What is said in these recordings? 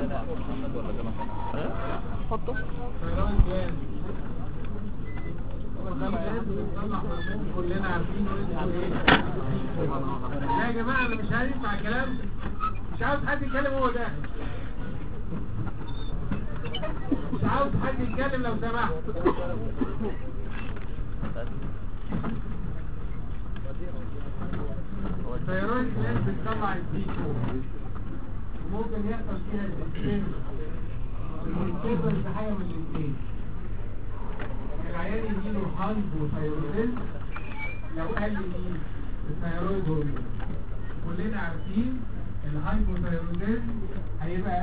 حطه كلنا عارفين لا يا جماعة انا مش هينفع الكلام مش عاوز حد يتكلم هو ده مش عاوز حد يتكلم لو سمحت الثيرويد جلاند بتطلع الديكو ممكن يحصل فيها الاثنين المنتظر في حاجه من الاثنين العيان يجيله هايبوثايروديزم لو قال لي الثيرويد هرمون كلنا عارفين الهايبوثايروديزم هيبقى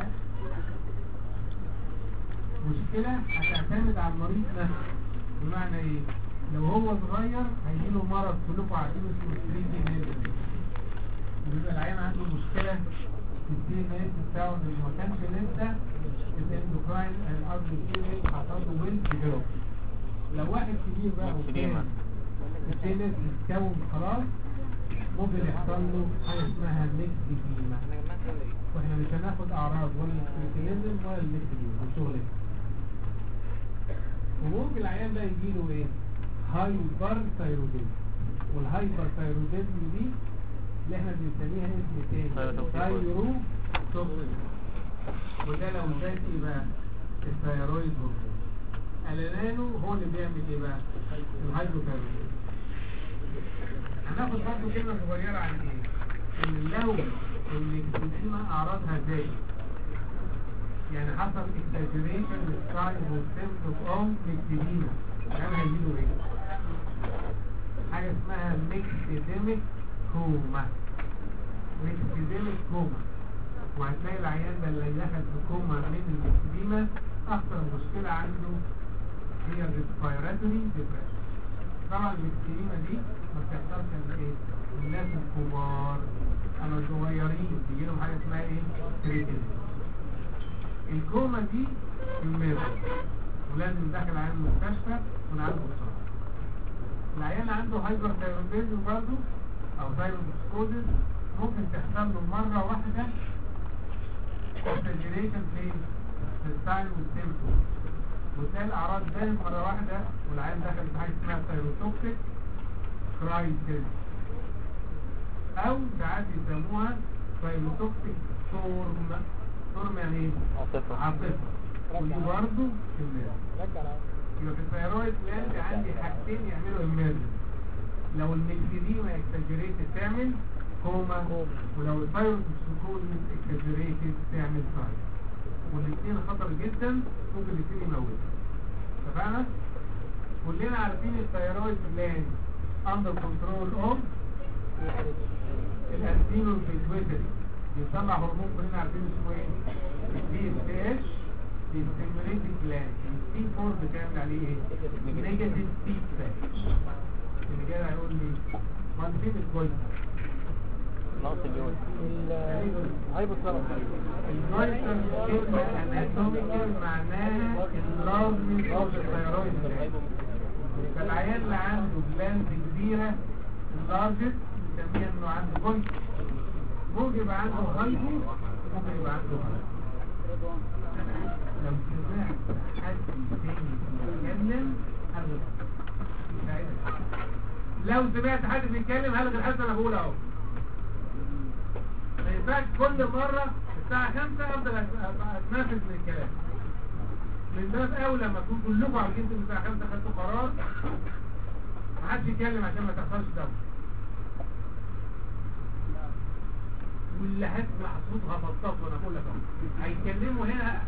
مشكلة هتعتمد على المريض نفسه بمعنى ايه لو هو صغير هيجيله مرض كلكم عارفين اسمه 3 دي نازل بيبقى العيان عنده مشكلة في الدي ان اس بتاعه اللي ما كانش لسه الاندوكراين الارض الدي ان اس حصل له ويل ديفلوب لو واحد كبير بقى وكان الدي ان اس اتكون خلاص ممكن يحصل له حاجة اسمها ميكس ديما واحنا مش هناخد اعراض ولا الكريتينيزم ولا الميكس ديما وشغل وممكن العيان ده يجيله ايه هايبر ثايروديزم والهايبر ثايروديزم دي اللي احنا بنسميها اسم تاني ثايرو توكسين وده لو ذات ايه بقى الثايرويد هرمون الانانو هو اللي بيعمل ايه بقى الهايبوثايروديزم هناخد برضه كلمه صغيره عن ايه ان لو الاكسجين اعراضها زادت يعني حصل exaggeration للسايز والسيمتوم اوف ميكسيديما يعني هيجيله ايه حاجه اسمها ميكسيديميك كوما ميكسيديميك كوما وهتلاقي العيان ده اللي دخل في كوما من الميكسيديما اكثر مشكله عنده هي الريسبيراتوري ديبريشن طبعا الميكسيديما دي ما بتحصلش الا ايه الناس الكبار اما الصغيرين بيجي لهم حاجه اسمها ايه كريتين الكوما دي الميرو ولازم ندخل عيان المستشفى ونعالجه بسرعه العيان عنده هايبر ثايرويدزم برضه او ثايرويدسكوزس ممكن تحصل له مره واحده اكسجريشن في في الساين والسيمتوم وتلاقي الاعراض بانت مره واحده والعيان دخل في حاجه اسمها ثايروتوكسيك كرايسيس او ساعات يسموها ثايروتوكسيك ستورم ستورم يعني ايه؟ عاصفة عاصفه ودي برضه كميه يبقى في الثيرويد جلاند عندي حاجتين يعملوا ايمرجنسي لو الميكسيديما اكسجريتد تعمل كوما ولو الثيرويد سكون اكسجريتد تعمل سايد والاثنين خطر جدا ممكن الاثنين يموتوا اتفقنا؟ كلنا عارفين الثيرويد جلاند اندر كنترول اوف الانتينو بيتويتري بيطلع هرمون كلنا عارفين اسمه ايه؟ دي اس اتش بيستيموليت الجلاند السي 4 بتعمل عليه ايه؟ نيجاتيف فيدباك اللي جاي هيقول لي ما انت فين الكويس ناقص اليود الجويتر كلمة اناتوميكال معناها اللارج اوف الثيرويد جلاند فالعيان اللي عنده جلاند كبيرة اللارجت بنسميها انه عنده جويتر ممكن يبقى عنده هايبو ممكن يبقى عنده هايبو لو سمعت حد تاني بيتكلم الغي لو سمعت حد بيتكلم هلغي الحدث انا بقول اهو ما ينفعش كل مرة الساعة 5 افضل أت- اتنافس من الكلام من باب اولى لما تكون كلكم عارفين انتوا الساعة 5 خدتوا قرار ما حدش يتكلم عشان ما تحصلش دوشه واللي هسمع صوتها بطاط وانا بقول لك اهو هيتكلموا هنا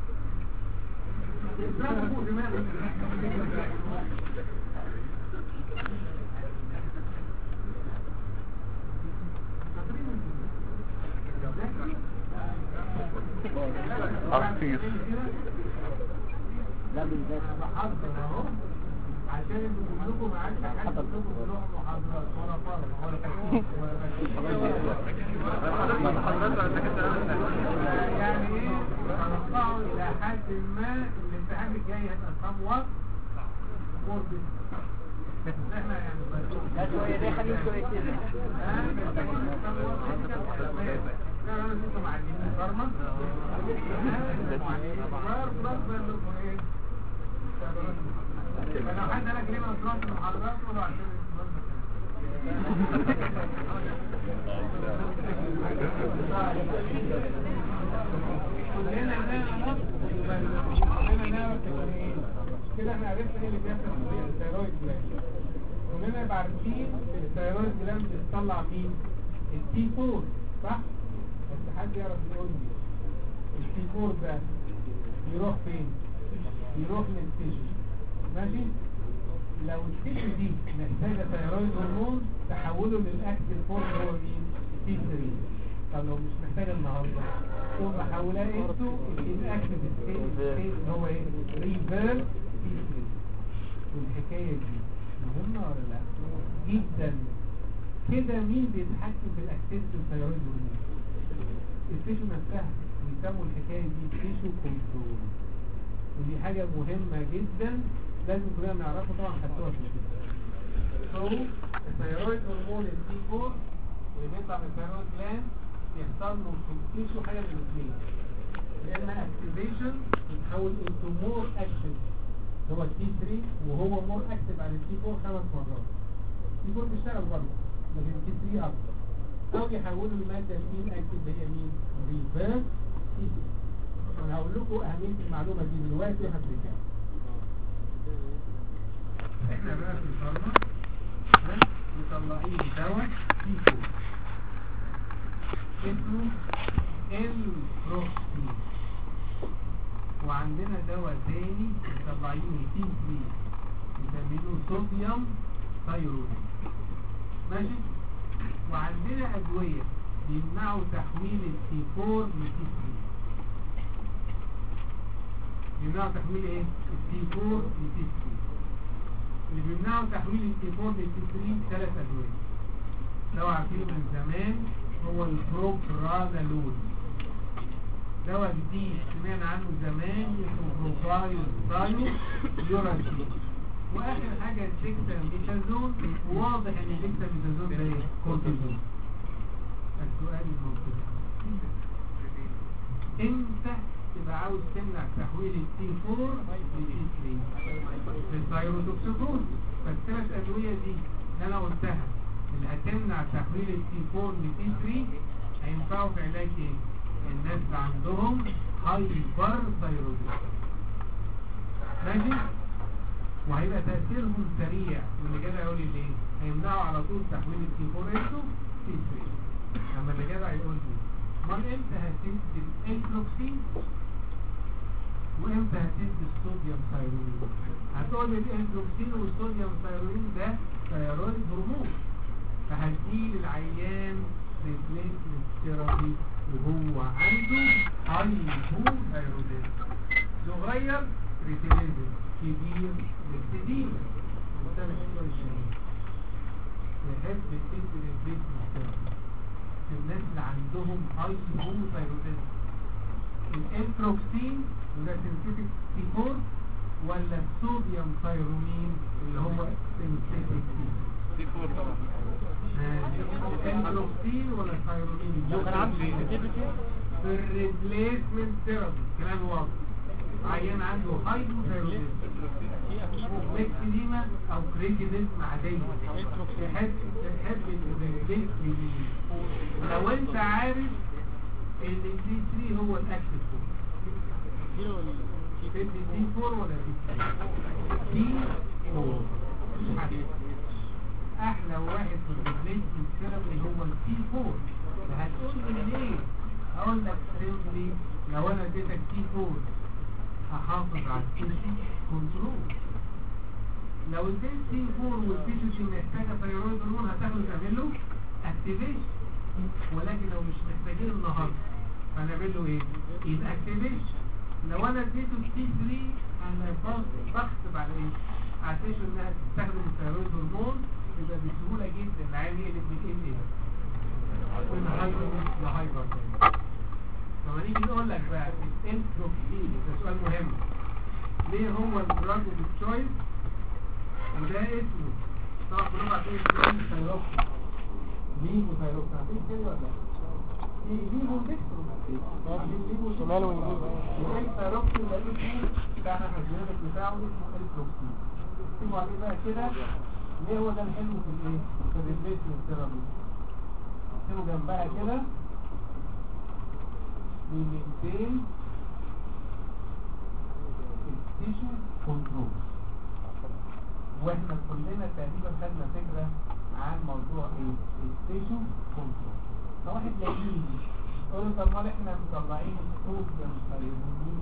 يضربوا دماغي عصير لا بالذات بحضر اهو عشان انتوا كلكم ما عادش حد منكم بيروح محاضرات ولا فرق ولا تكليف ولا يعني ايه هنطلعوا الى حد ما الامتحان الجاي هيبقى صموت موربس احنا يعني شوية ده خليه شوية كده. لا لا انتوا معلمين فرما لو حد قالك ليه ما تروحش المحاضرات قولوا عشان كلنا نعرف كلنا نعرف ايه كده احنا عرفنا ايه اللي بيحصل في الثيرويد جلاند كلنا يبقى عارفين الثيرويد جلاند بتطلع مين التي 4 صح بس حد يعرف يقول لي التي 4 ده بيروح فين بيروح للتيشو ماشي لو التيشو دي محتاجه ثيرويد هرمون تحوله للاكتيف فورم هو مين تي 3 طب لو مش محتاجه النهارده تقوم محولها انتو الاكتيف ستيت هو ايه ريفيرس تي 3 والحكايه دي مهمه ولا لا جدا كده مين بيتحكم في الاكتيفيتي الثيرويد هرمون التيشو نفسها بيسموا الحكايه دي تيشو كنترول ودي حاجه مهمه جدا لازم كلنا نعرفها طبعا خدتوها في الكتاب سو الثيرويد هرمون التي 4 اللي بيطلع من الثيرويد جلاند يحصل له في التيشو حاجه من الاثنين يا اما اكتيفيشن يتحول انتو مور اكتف هو التي 3 وهو مور اكتف عن التي 4 خمس مرات التي 4 بيشتغل برضه لكن التي 3 اكتر او يحولوا الماده مين اكتف هي مين ريفيرس تي 3 انا هقول لكم اهميه المعلومه دي دلوقتي وهترجع احنا بقى في الفارما ها مطلعين دواء تي 4 اسمه البروكسين وعندنا دواء تاني مطلعينه تي 3 بنسميه صوديوم ثايرويد ماشي وعندنا ادويه بيمنعوا تحويل التي 4 لتي 3 بيمنعوا تحويل ايه التي 4 لتي 3 اللي بيمنعوا تحويل التي 4 لتي 3 ثلاث ادويه لو عارفينه من زمان هو البروبرانالول دواء جديد سمعنا عنه زمان اسمه بروبايو بايو يوراسين واخر حاجه الديكساميثازون واضح ان الديكساميثازون ده ايه كورتيزون السؤال الموجود امتى تبقى عاوز تمنع تحويل التي 4 لتي 3 الثايروتوكسيكوز فالثلاث ادويه دي اللي انا قلتها اللي هتمنع تحويل التي 4 لتي 3 هينفعوا في علاج ايه الناس اللي عندهم هايبر ثايرويدزم ماشي وهيبقى تأثيرهم سريع واللي جدع يقول لي ليه هيمنعوا على طول تحويل التي 4 انتو تي 3 اما اللي جدع يقول لي امال امتى هتدي الانفلوكسين وامتى هتدي الصوديوم ثايرويد هتقول لي الانفلوكسين والصوديوم ثايرويد ده ثيرويد هرمون فهديه للعيان ريبليسمنت ثيرابي وهو عنده هايبوثايروديزم صغير ريتينيزم كبير ريتيديم يحب التنت ريبليسمنت ثيرابي في الناس اللي عندهم هايبوثايروديزم الانتروكسين وده سنسيتك تي 4 ولا الصوديوم ثايرومين اللي هو سنسيتك تي 4 دي فور طبعا الانتروكسين ولا الثايرومين لو كان عنده sensitivity في الريبليسمنت ثيرابي كلام واضح عيان عنده هايبوثايروديزم ميكسيديما او كريتينيزم عادية يحب يحب الريبليس بمين لو انت عارف ان الدي 3 هو الاكتف فورم تدي دي 4 ولا دي 3 دي 4 مش حاجة. احلى واحد في الريبليسمنت ثيرابي هو التي 4 هتقول لي ليه اقول لك سيمبلي لو انا اديتك تي 4 هحافظ على التيشو كنترول لو اديت تي 4 والتيشو دي محتاجه ثيرويد هرمون هتاخده تعمل له اكتيفيشن ولكن لو مش محتاجين النهارده هنعمل له ايه؟ يبقى اكتيفيشن لو انا اديته تي 3 انا بغ- بغصب على ايه؟ على التيشو انها تستخدم الثيرويد هرمون يبقى بسهوله جدا العيان يقلب من ال ايه؟ من هايبر لهايبر لما نيجي نقول لك بقى الانتروكسين ده سؤال مهم ليه هو الدراج بالتشويس وده اسمه طبعا كلهم عارفين اسمه ثايروكسين ليفو ثايروكسين عارفين كده ولا لا؟ ليفو ديكسترو عارفين ليفو شمال ويمين الثيروكسين ده اسمه بتاعنا احنا الجينيريك بتاعه اسمه الثيروكسين اكتبوا عليه بقى كده ليه هو ده الحلو في الايه؟ في الريبليسمنت ثيرابي اكتبوا جنبها كده بيمنتين التيشو كنترول واحنا كلنا تقريبا خدنا فكرة عن موضوع ايه التيشو كنترول فواحد لاقيه يقول له طب ما احنا مطلعين الصوت يا مستريحين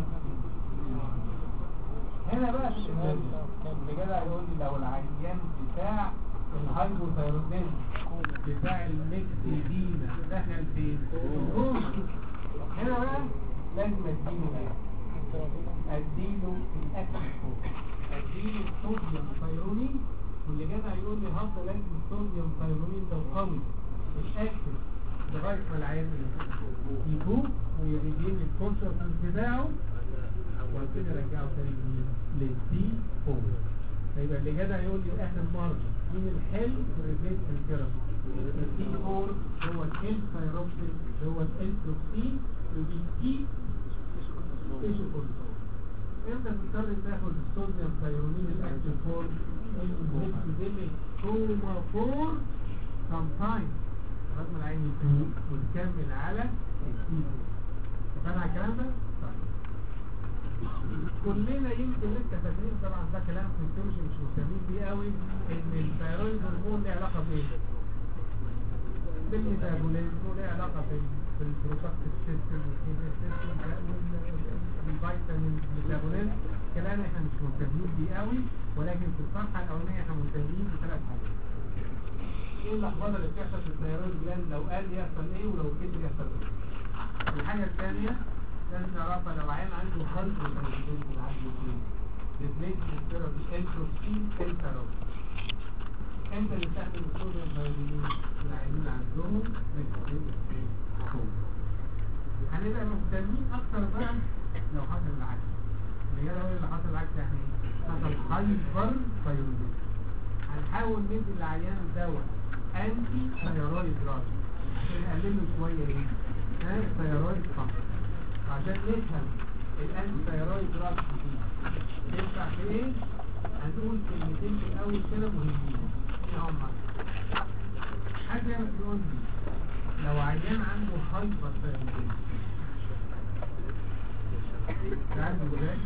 هنا بقى في الإمارجن اللي جدع يقول لي لو العيان بتاع الهايبوثايرويدزم بتاع الميكسيدينا دخل فين؟ الجوز. هنا بقى لازم اديله ايه؟ اديله الاكل فوق اديله الصوديوم ثايرونين واللي جدع يقول لي هفضل لازم الصوديوم ثايرونين ده قوي الاكل لغايه ما العيان يفوق ويريجين الكونشنس بتاعه وبعدين يرجعه تاني للدي فور فيبقى اللي جدع يقول لي اخر مره مين الحل في الريبليسمنت ثيرابي الدي فور هو الانفيروكسين هو الانتروكسين وبيدي ايش كنترول امتى بتضطر تاخد الصوديوم ثايرونين الاكتيف فور الميكسيديميك كوما فور سام تايم لغايه ما العين يفوق وتكمل على الدي فور فاهم على الكلام ده؟ طيب كلنا يمكن لسه فاكرين طبعا ده كلام فيسيولوجي مش مهتمين بيه قوي ان الثيرويد هرمون له علاقه بايه؟ بالميتابوليزم وله علاقه بال- بالبروتكتيف سيستم والكيمياء سيستم والفيتامين ميتابوليزم كلام احنا مش مهتمين بيه قوي ولكن في الصفحه الاولانيه احنا مهتمين بثلاث حاجات ايه اللخبطه اللي بتحصل في الثيرويد جلاند لو قال يحصل ايه ولو كده يحصل ايه الحاجه الثانيه لازم نعرفها لو عيان عنده خلط وتنزيل من عنده فين ريبليسمنت ثيرابي انتروسين انتروس انت اللي بتعمل الصوديوم ثايرويد العيانين عندهم ريبليسمنت هنبقى مهتمين اكتر بقى لو حصل العكس اللي هي لو اللي حصل العكس يعني ايه؟ حصل هايبر ثايرويد هنحاول ندي للعيان دواء انتي ثايرويد دراج عشان نقلل له شويه ايه؟ ها ثايرويد فانكشن عشان نفهم الانتي ثايرويد دراج دي تنفع في ايه هنقول كلمتين في الاول كده مهمين ايه هما حد يعرف يقول لي لو عيان عنده هايبر ثايرويد تعرف ازاي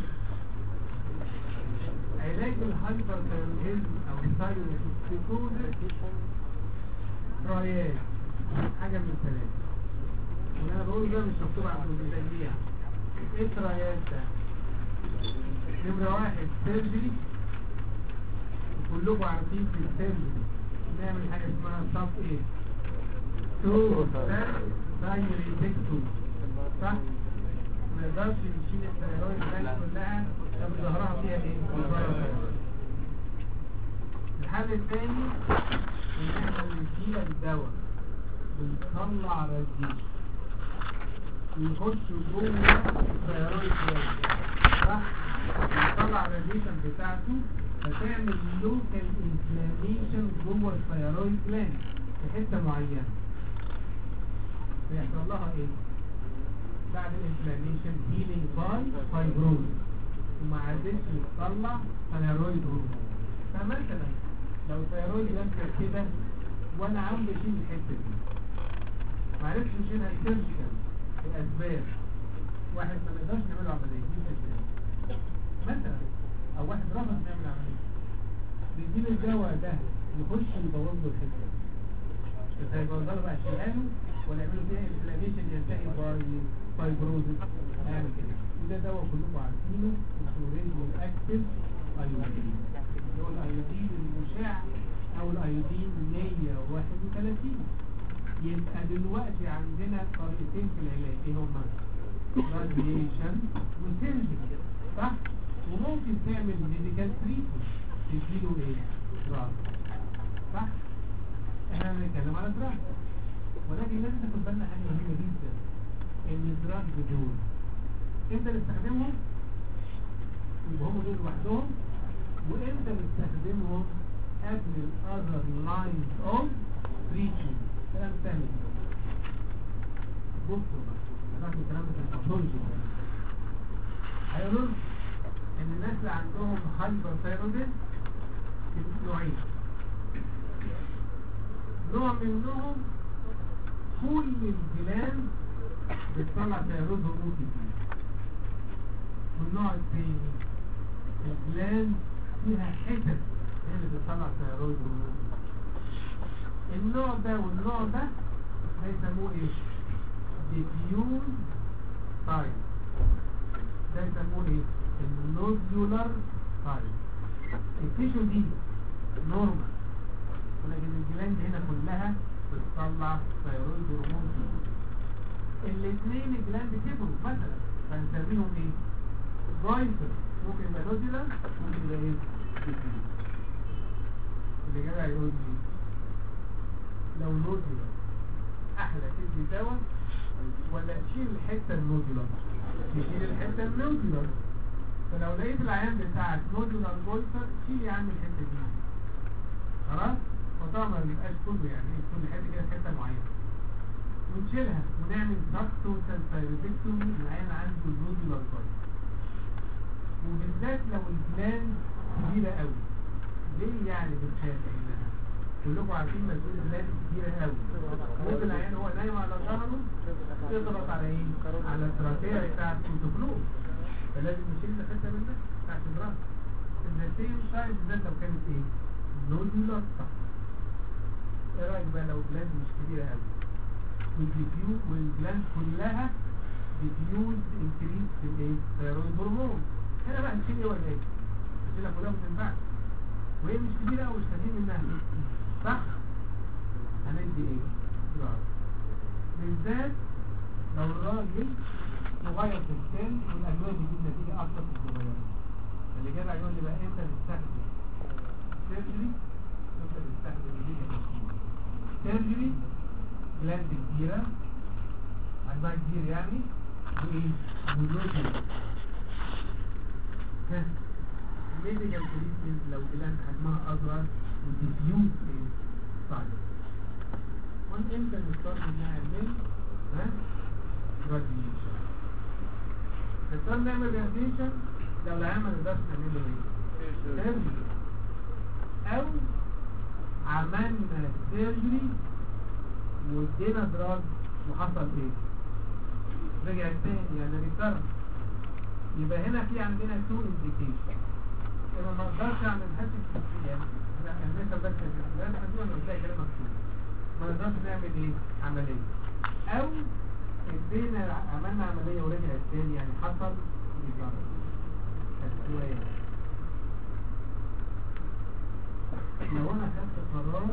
علاج الهايبر ثايرويد او الثايرويد رايات حاجه من ثلاثه واللي انا بقوله ده مش مكتوب على الجزئيه ايه الترايات ده نمرة واحد سيرجري كلكم عارفين في السيرجري نعمل حاجة اسمها صف ايه تو ده دايريتكتو صح ما نقدرش نشيل الثيرويد بتاعتنا كلها طب ظهرها فيها ايه الباراثايرويد. الحل الثاني ان احنا بنشيل الدواء بنطلع راديشن يخش جوه الثيرويد جلاند صح يطلع الراديشن بتاعته فتعمل لوكال انفلاميشن جوه الثيرويد جلاند في حته معينه فيحصل لها ايه بعد الانفلاميشن هيلينج باي فايبروز وما عادتش تطلع ثيرويد هرمون فمثلا لو ثيرويد لمسه كده وانا عاوز اشيل الحته دي ما عرفتش اشيلها سيرجيكال لأسباب واحد ما نقدرش نعمله عملية دي أسباب مثلا أو واحد رفض نعمل عملية بيديله الدواء ده يخش يبوظ له الحتة بس هيبوظها له بقى شيلها له ولا يعملوا فيها انفلاميشن ينتهي باي فايبروزس هيعمل كده وده دواء كلكم عارفينه اسمه رينجو اكتف ايودين اللي هو الايودين المشع او الايودين 131 يبقى دلوقتي عندنا طريقتين في العلاج ايه هما راديشن وسيرجري صح وممكن تعمل ميديكال تريتمنت تديله ايه دراج صح احنا بنتكلم على دراج ولكن لازم تاخد بالنا حاجه مهمه جدا ان الدراج دول امتى نستخدمهم يبقى هم دول لوحدهم وامتى نستخدمهم قبل الاذر لاينز اوف تريتمنت كلام ثاني بصوا بقى هناخد الكلام ده في الباثولوجي هيقولوا ان الناس اللي عندهم هايبرثايروديزم نوعين نوع منهم كل الجلاند بتطلع ثيرويد هرمون كتير والنوع الثاني الجلاند فيها حتت هي اللي بتطلع ثيرويد هرمون النوع ده والنوع ده ده يسموه ايه؟ ديفيوز تايب ده يسموه ايه؟ النوديولار تايب التيشو دي نورمال ولكن الجلاند هنا كلها بتطلع ثيرويد هرمون كتير الاثنين الجلاند كبروا مثلا فنسميهم ايه؟ جايفر ممكن يبقى نوديولار ممكن يبقى ايه؟ ديفيوز اللي جاي هيقول لي لو نوديولار احلى تدي دواء ولا تشيل الحته النوديولار تشيل الحته النوديولار فلو لقيت العيان بتاعك نوديولار جولفر شيل يا عم الحته دي خلاص وطبعا ما بيبقاش كله يعني ايه كل حته كده حته معينه ونشيلها ونعمل ضغط وسنسايروبكتومي العيان عنده نوديولار جولفر وبالذات لو الجلاند كبيره قوي ليه يعني بنخاف انها كلكم عارفين مسؤول الناس كتيرة قوي ممكن العيان هو نايم على ظهره يضغط على ايه؟ على التراكية بتاعت الفلو فلازم نشيل حتة منها بتاعت الراس ذا سيم سايز بالذات لو كانت ايه؟ نودولار صح ايه رايك بقى لو جلاند مش كبيرة قوي والديفيوز والجلاند كلها ديفيوز انكريز في الايه؟ ثيرويد هرمون هنا بقى نشيل ايه ولا ايه؟ نشيلها كلها ما تنفعش وهي مش كبيرة أو مستفيد منها صح؟ هندي ايه؟ جرعة بالذات لو الراجل صغير في السن والأدوية بتجيب نتيجة أكتر في الصغيرين اللي جدع يقول لي بقى أنت تستخدم سيرجري أنت تستخدم نتيجة سيرجري جلاند كبيرة حجمها كبير يعني وإيه؟ ونوزل ميديكال تريتمنت لو جلاند حجمها اصغر وديفيوز طيب وامتى نختار نعمل ها راديشن نختار نعمل راديشن لو العيان ما نقدرش نعمل له ايه سيرجري او عملنا سيرجري وادينا دراج وحصل ايه رجع تاني يعني ريتيرن يبقى هنا في عندنا تو انديكيشن انا ما اقدرش اعمل حاجه يعني انا الناس بس لازم ادوها لو تلاقي كلام مكتوب ما نقدرش نعمل ايه عمليه او ادينا عملنا عمليه ورجع الثاني يعني حصل ريتيرن السؤال لو انا خدت قرار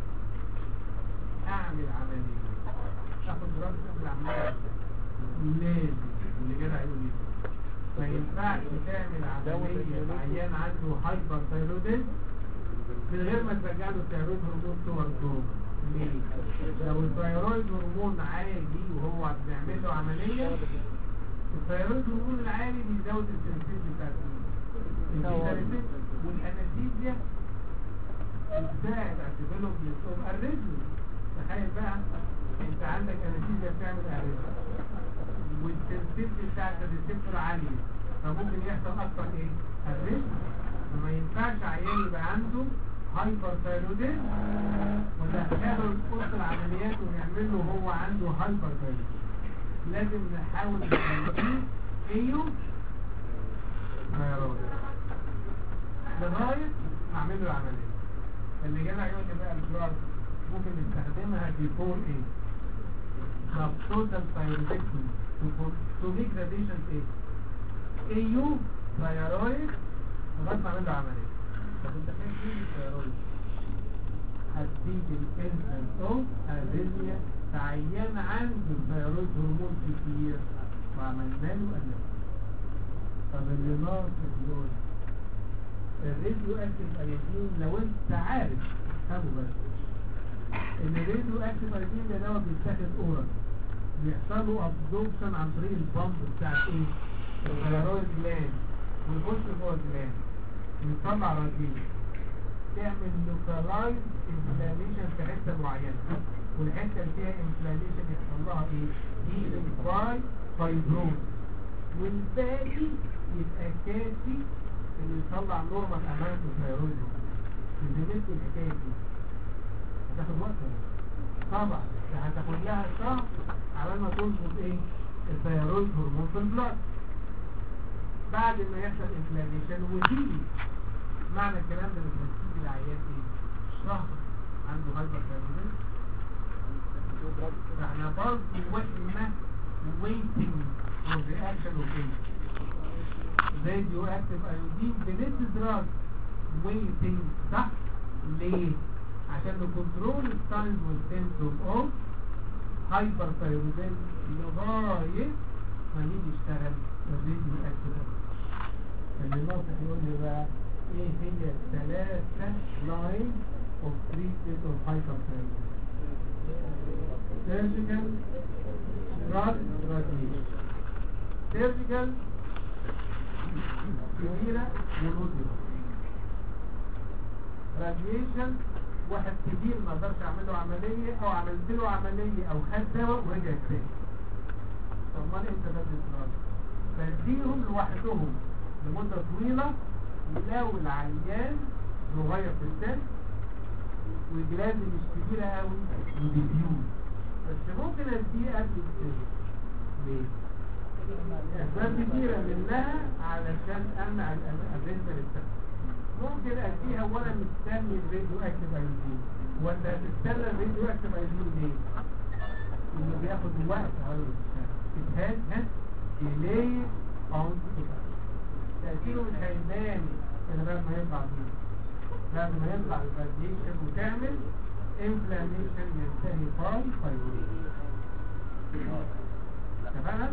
اعمل عمليه اخد قرار اعمل عمليه لازم واللي جدع يقول لي ما ينفعش تعمل عملية عيان عنده هايبر ثايرويدز من غير ما ترجع له الثيرويد هرمون صور صور ليه؟ لو الثيرويد هرمون عالي وهو بنعمل له عملية الثيرويد هرمون العالي بيزود السنسيتيف بتاعت السنسيتيف والانستيزيا بتساعد على الديفلوبمنت اوف اريزم تخيل بقى انت عندك انستيزيا بتعمل اريزم والسنسيتيف بتاعت الريسبتور عالية فممكن يحصل اكتر ايه الريسك فما ينفعش عيان يبقى عنده هايبر ثايرويدز وندخله وسط العمليات ونعمل له هو عنده هايبر ثايرويدز لازم نحاول نخليه ايو ثايرويد لغايه ما اعمل له العمليه اللي جانا يقول لي بقى الدراج ممكن نستخدمها بيفور ايه subtotal thyroidectomy to, to make the patient ايه ايو ثايرويد لغايه ما اعمل له عمليه طب انت خايف ايه الثايرويد هتزيد الانسان اوف اريزميا عيان عنده ثايرويد هرمون كتير وعملنا له قلب طب اللي ناقص دول الراديو اكتف ايودين لو انت عارف افهمه بس ان الراديو اكتف ايودين ده دواء بيتاخد اورال بيحصل له ابزوربشن عن طريق البامب بتاعت ايه الثيرويد جلاند ويخش جوه الجلاند يطلع راديو تعمل لوكالايز انفلاميشن في حته معينه والحته اللي فيها انفلاميشن يحصل لها ايه هيلينج باي فايبروز والباقي يبقى كافي اللي يطلع نورمال اماونت الثيرويد بالنسبه للحكايه دي هتاخد وقت ولا لا؟ طبعا ده هتاخد لها شهر على ما تظبط ايه الثيرويد هرمون في البلاد بعد ما يحصل انفلاميشن وتيجي معنى الكلام ده مش هتيجي العيان ايه شهر عنده هايبر ثيرويد احنا برضه واحنا waiting on the action of it radioactive iodine بندي دراج waiting صح ليه عشان نكنترول الساينز والسيمتوم اوف هايبر ثايرويدزم لغايه ما نيجي يشتغل الراديو اكتيف اللي الناصح يقول لي بقى ايه هي الثلاثه لاين اوف تريتمنت اوف هايبر ثايرويدزم surgical drug radiation surgical كبيرة ونودل radiation واحد كبير ما قدرش اعمل له عملية او عملت له عملية او خد دواء ورجع تاني طب امال انت بدل الدراسة بديهم لوحدهم لمدة طويلة لو العيان صغير في السن والجلاند مش كبيرة قوي وديفيوز بس ممكن اديه قبل السن ليه؟ اسباب كتيرة منها علشان امنع الرزق للسن ممكن اديها وانا مستني الراديو اكتف ايزين وانت هتستنى الراديو اكتف ايزين ليه؟ انه بياخد وقت على الاشتغال it has has delayed on تأثيره مش هيبان الا بعد ما يطلع دي بعد ما يطلع الراديشن وتعمل inflammation ينتهي باي فايوريد اتفقنا؟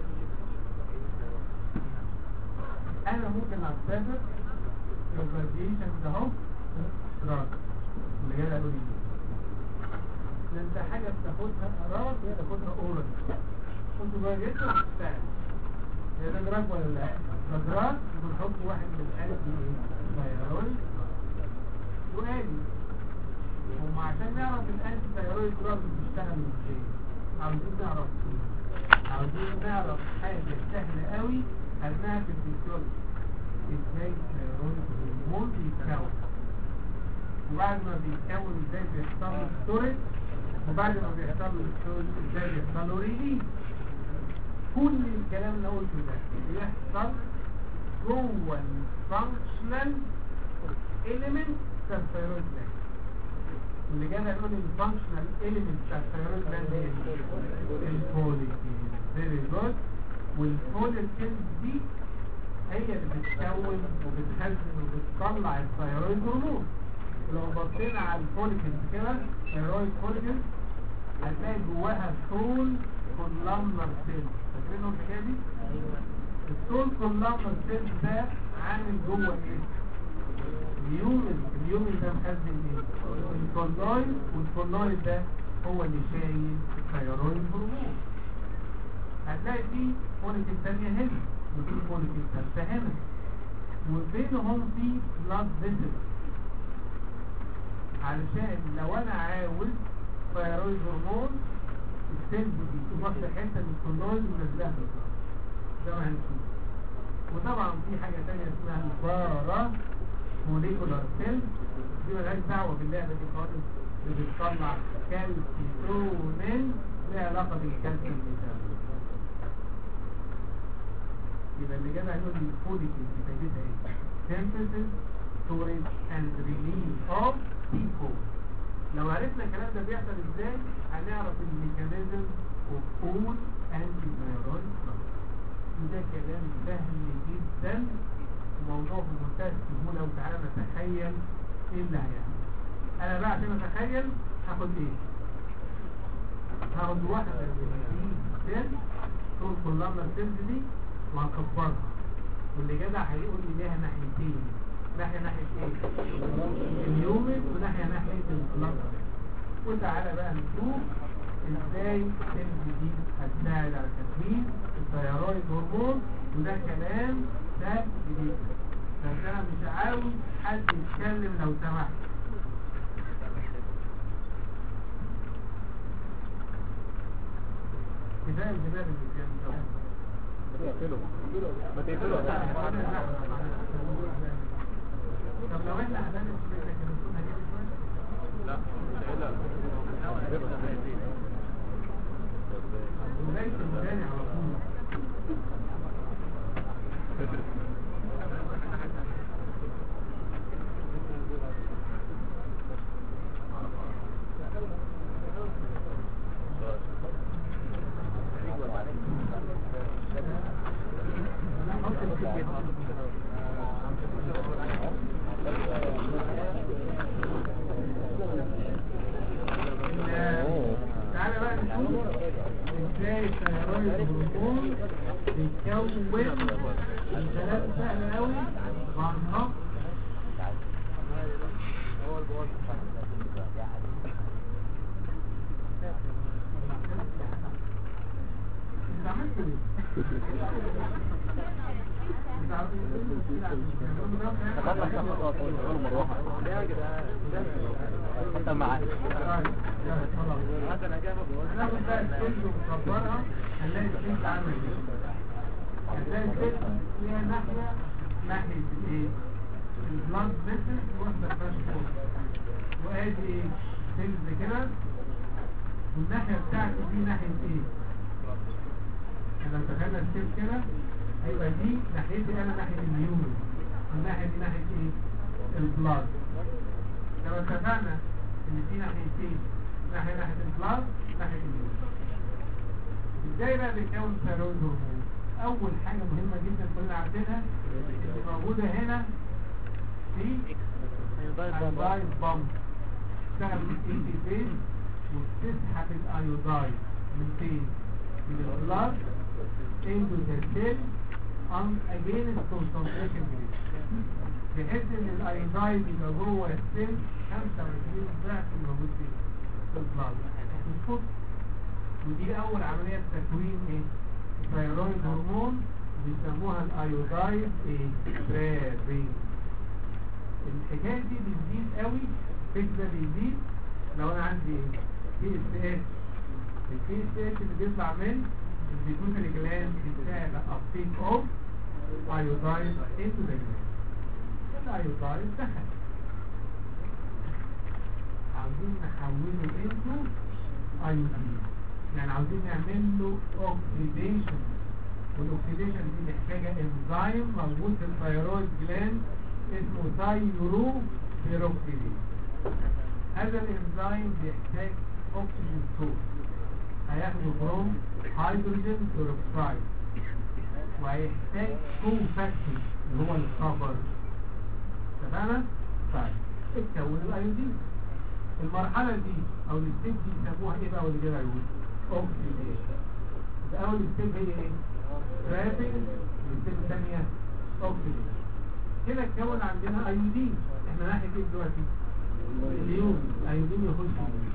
انا ممكن اعتبر الراديشن ده اهو دراج اللي هي قالوا لي لان ده حاجه بتاخدها قرار هي تاخدها اورال كنت بجيتها بتشتغل هي ده دراج ولا لا؟ ده دراج بنحط واحد من الالف ايه؟ ثايرويد سؤالي هم عشان نعرف الانتي ثايرويد دراج بتشتغل ازاي عاوزين نعرف ايه عاوزين نعرف حاجه سهله قوي خدناها في الفيسيولوجي ازاي الثيرويد هرمون بيتكون وبعد ما بيتكون ازاي بيحصل له ستورج وبعد ما بيحصل له ستورج ازاي بيحصل له ريليز كل الكلام اللي قلته ده بيحصل جوه الفانكشنال اليمنت بتاع الثيرويد جلاند اللي جاي نقول الفانكشنال اليمنت بتاع الثيرويد جلاند هي الفوليكيل فيري جود والفوليكيل دي هي اللي بتكون وبتخزن وبتطلع الثيرويد هرمون لو بصينا على الفوليكلز كده ثيرويد فوليكلز هتلاقي جواها سول كولامنر سيل فاكرينه الحكايه دي؟ السول كولامنر سيل ده عامل جوه ايه؟ اليومن اليومن ده مخزن ايه؟ الكولويد والكولويد ده هو اللي شايل الثيرويد هرمون هتلاقي فيه فوليكل تانية هنا وفي فوليكل ثالثة هنا وبينهم في بلاد فيزل علشان لو انا عاوز ثيرويد هرمون السيلز دي تروح في حته من الكولويد ونزلها في البلاد ده ما هنشوف وطبعا في حاجه ثانيه اسمها البارا موليكولار سيل دي مالهاش دعوه باللعبه دي خالص اللي بتطلع كالسيتونين لها علاقه بالكالسيوم بتاعه يبقى اللي جاب هنقول لي فوليكل فايدتها ايه synthesis storage and release of people لو عرفنا الكلام ده بيحصل ازاي هنعرف الميكانيزم of all anti-thyroid drugs وده كلام سهل جدا وموضوع في منتهى السهوله وتعالى نتخيل ايه اللي هيحصل انا بقى عشان اتخيل هاخد ايه هاخد واحده من دي سيل طول كلها السيلز دي وهكبرها واللي جدع هيقول لي ليها ناحيتين ناحية ناحية ايه اليومن وناحية ناحية الفلاتر وتعالى بقى نشوف ازاي السيلز دي هتساعد على تكوين الثيرويد هرمون وده كلام سهل جدا بس انا مش عاوز حد يتكلم لو سمحت كفايه الجبال اللي كان ده تقتله ما تقتله طب لو احنا عملنا الفكرة كان المفروض هنعمل شوية لا مش بداية الميدان على طول تعالى بقى نشوف ازاي التيارات الهرمون بيتكون من ثلاثة سهلة قوي مع النقص انت عملت ايه؟ انت عملت حتى معاه هناخد بقى السلك ونكبرها هنلاقي السلك عامل ايه هنلاقي السلك ليها ناحية ناحية الايه البلاد فيسل واحدة فاش وادي ايه سلك كده والناحية بتاعتي دي ناحية ايه احنا لو دخلنا السلك كده هيبقى دي ناحيتي انا ناحية اليوم والناحية دي ناحية ايه البلاد لو اتفقنا ان في ناحيتين ناحية ناحية البلاد ناحية اليوم ازاي بقى بيتكون ثيرويد هرمون اول حاجة مهمة جدا كلنا عارفينها اللي موجودة هنا في ايودايد بامب تشتغل من اي تي فين وبتسحب الايودايد من فين من البلاد into the cell on against concentration gradient بحيث ان الايودايد يبقى جوه السيل 25 ضعف الموجود فيه في البلاد مظبوط ودي اول عمليه في تكوين ايه ثيرويد هرمون بيسموها الايودايد ايه ترابين الحكايه دي بتزيد قوي الفكر ده بيزيد لو انا عندي ايه تي اس اس التي اس اس اللي بيطلع من البيتوتري جلاند بتساعد الابتيك اوف ايودايد انتو ذا جلاند الايودايد دخل عاوزين نحوله انتو ايودين يعني عاوزين نعمل له اوكسيديشن والاوكسيديشن دي محتاجه انزيم موجود في الثيرويد جلاند اسمه ثايرو بيروكسيديز هذا الانزيم بيحتاج اكسجين سورس هياخده فروم هيدروجين بيروكسايد وهيحتاج كو فاكتور اللي هو الكفر تمام طيب اتكون الايودين المرحلة دي او الستيب دي يسموها ايه بقى واللي جاي يقول اوكسيديشن يبقى اول ستيب هي ايه ترابنج والستيب الثانية اوكسيديشن كده اتكون عندنا ايودين احنا ناحية ايه دلوقتي اليوم الايودين يخش فيه.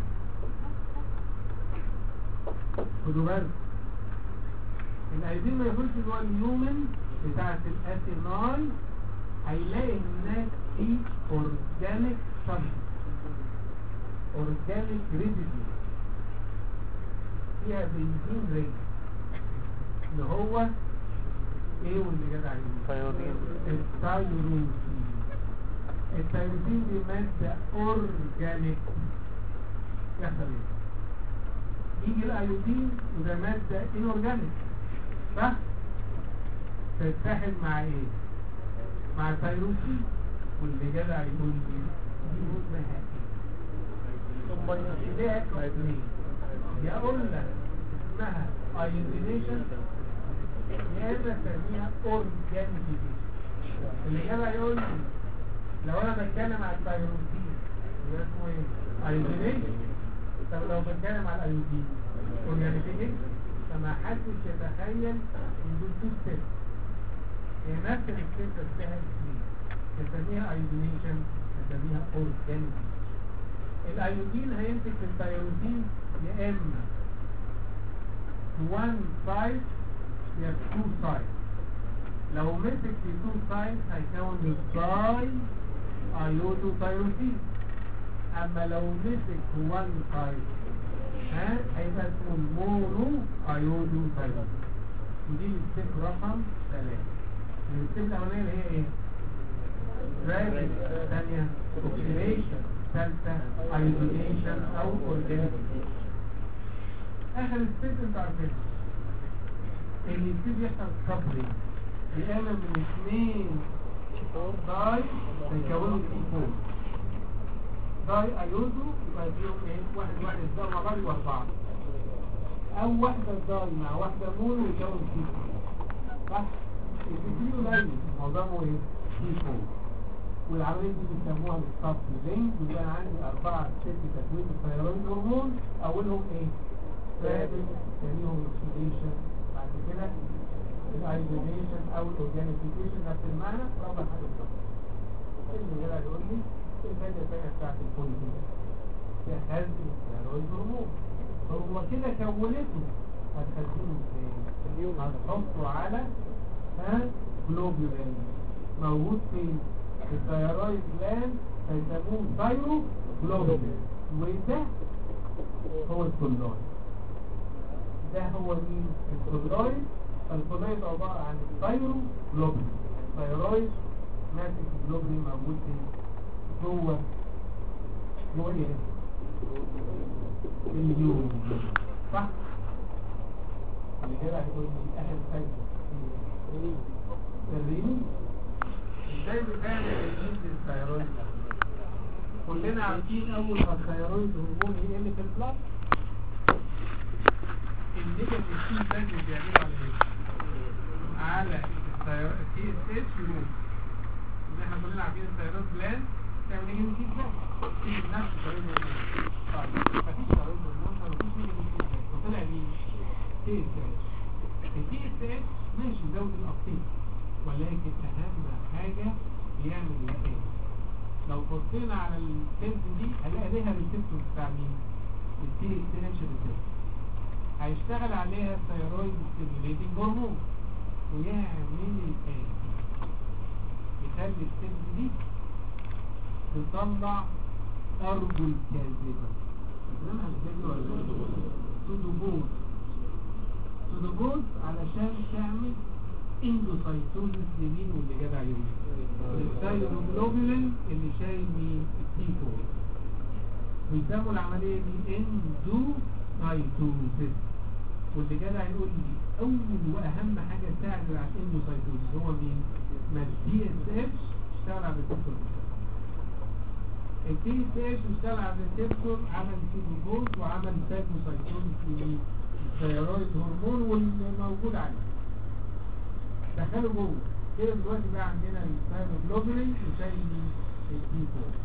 خدوا بالك الايودين ما يخش جوه اليومن بتاعت الاسيناي هيلاقي هناك في اورجانيك سبستنس اورجانيك ريزيديو فيها بنزين رينج اللي هو ايه واللي جدع عليه ثيرويد التايروسين التايروسين دي مادة اورجانيك يحصل ايه يجي الايودين وده مادة انورجانيك صح تتحد مع ايه مع التايروسين واللي جدع يقول لي دي اسمها ايه ليها اثنين يا اقول لك اسمها ايودينيشن يا اما اسميها اورجانيزيشن اللي جدع يقول لي لو انا بتكلم على التايروسين يبقى اسمه ايه ايودينيشن طب لو بتكلم على الايودين اورجانيزيشن فما حدش يتخيل ان دول تو ستيب هي نفس الستيب بس فيها اثنين نسميها ايودينيشن نسميها اورجانيزيشن الايودين هيمسك في التيروسين يا اما one side يا two side لو مسك في two side هيكون الداي ايودو تيروسين اما لو مسك في one side ها هيبقى اسمه المونو ايودو تيروسين ودي الستيب رقم ثلاثة الستيب الأولانية اللي هي ايه؟ دراجن ثانية اوكسيديشن ثالثة ايوديشن أو اورجانيزيشن آخر ستيب انت عارفين اللي يبتدي يحصل كابلينج يقابل من اثنين داي يكونوا تي فور داي ايوزو يبقى فيهم ايه واحد واحد يتضرب مع بعض يبقى اربعه او واحده داي مع واحده مونو يكون تي فور صح التي قليل معظمه ايه تي فور والعمليه دي بيسموها الستاب لينك ويبقى عندي اربعه ست تكوين الثيرويد هرمون اولهم ايه؟ رابط ثانيهم الاكسيديشن بعد كده الايزوليشن او الاورجانيزيشن نفس المعنى رابع حاجه بالظبط اللي جاي يقول لي ايه الفايده الثانيه بتاعت الفول دي فيها خزن الثيرويد هرمون هو كده كونته هتخزنه ازاي؟ هتحطه على ها جلوبولين موجود فين؟ في الثيرويد جلاند فيسموه ثايرو جلوبولين وده هو الكلورايد ده هو مين؟ الكلورايد الكلورايد عبارة عن الثايرو جلوبولين الثيرويد ماسك الجلوبولين موجود فين؟ جوه جوه ايه؟ اليوم صح؟ اللي كده هيقول لي اخر فايدة الريم ازاي بتعمل الريم للثيرويد؟ كلنا عارفين اول ما الثيرويد هرمون يقل في البلاد النيجاتيف سي سايكل بيعملوا على ايه؟ على السي اس اتش يموت ان احنا كلنا عارفين الثيرويد جلاند تعمل نيجاتيف سي سايكل تيجي بنفس الثيرويد هرمون طيب مفيش ثيرويد هرمون فمفيش نيجاتيف سي سايكل فطلع مين؟ سي اس اتش السي اس اتش ماشي زود الابتيك ولكن اهم حاجه بيعمل ايه؟ لو بصينا على السيلز دي هنلاقي ليها ريسبتور بتاع مين؟ التي اس اتش ريسبتور هيشتغل عليها الثيرويد ستيميوليتنج هرمون ويعمل ايه؟ يخلي السيلز دي تطلع ارجل كاذبه فاهمها الكاذبه ولا لا؟ سودوبوز سودوبوز علشان تعمل اندوسايتوزيس لمين واللي جدع يوم الثايروجلوبولين اللي شايل مين التيفو ويسموا العملية دي اندوسايتوزيس واللي جدع يقول لي اول واهم حاجة تساعد على الاندوسايتوزيس هو مين ما الدي اس اتش اشتغل على الريسبتور الدي اس اتش اشتغل على الريسبتور عمل سيبوبوز وعمل فاجوسايتوزيس لمين الثيرويد هرمون والموجود عليه دخلوا جوه كده دلوقتي بقى عندنا الثايروجلوبولين وشايل الدي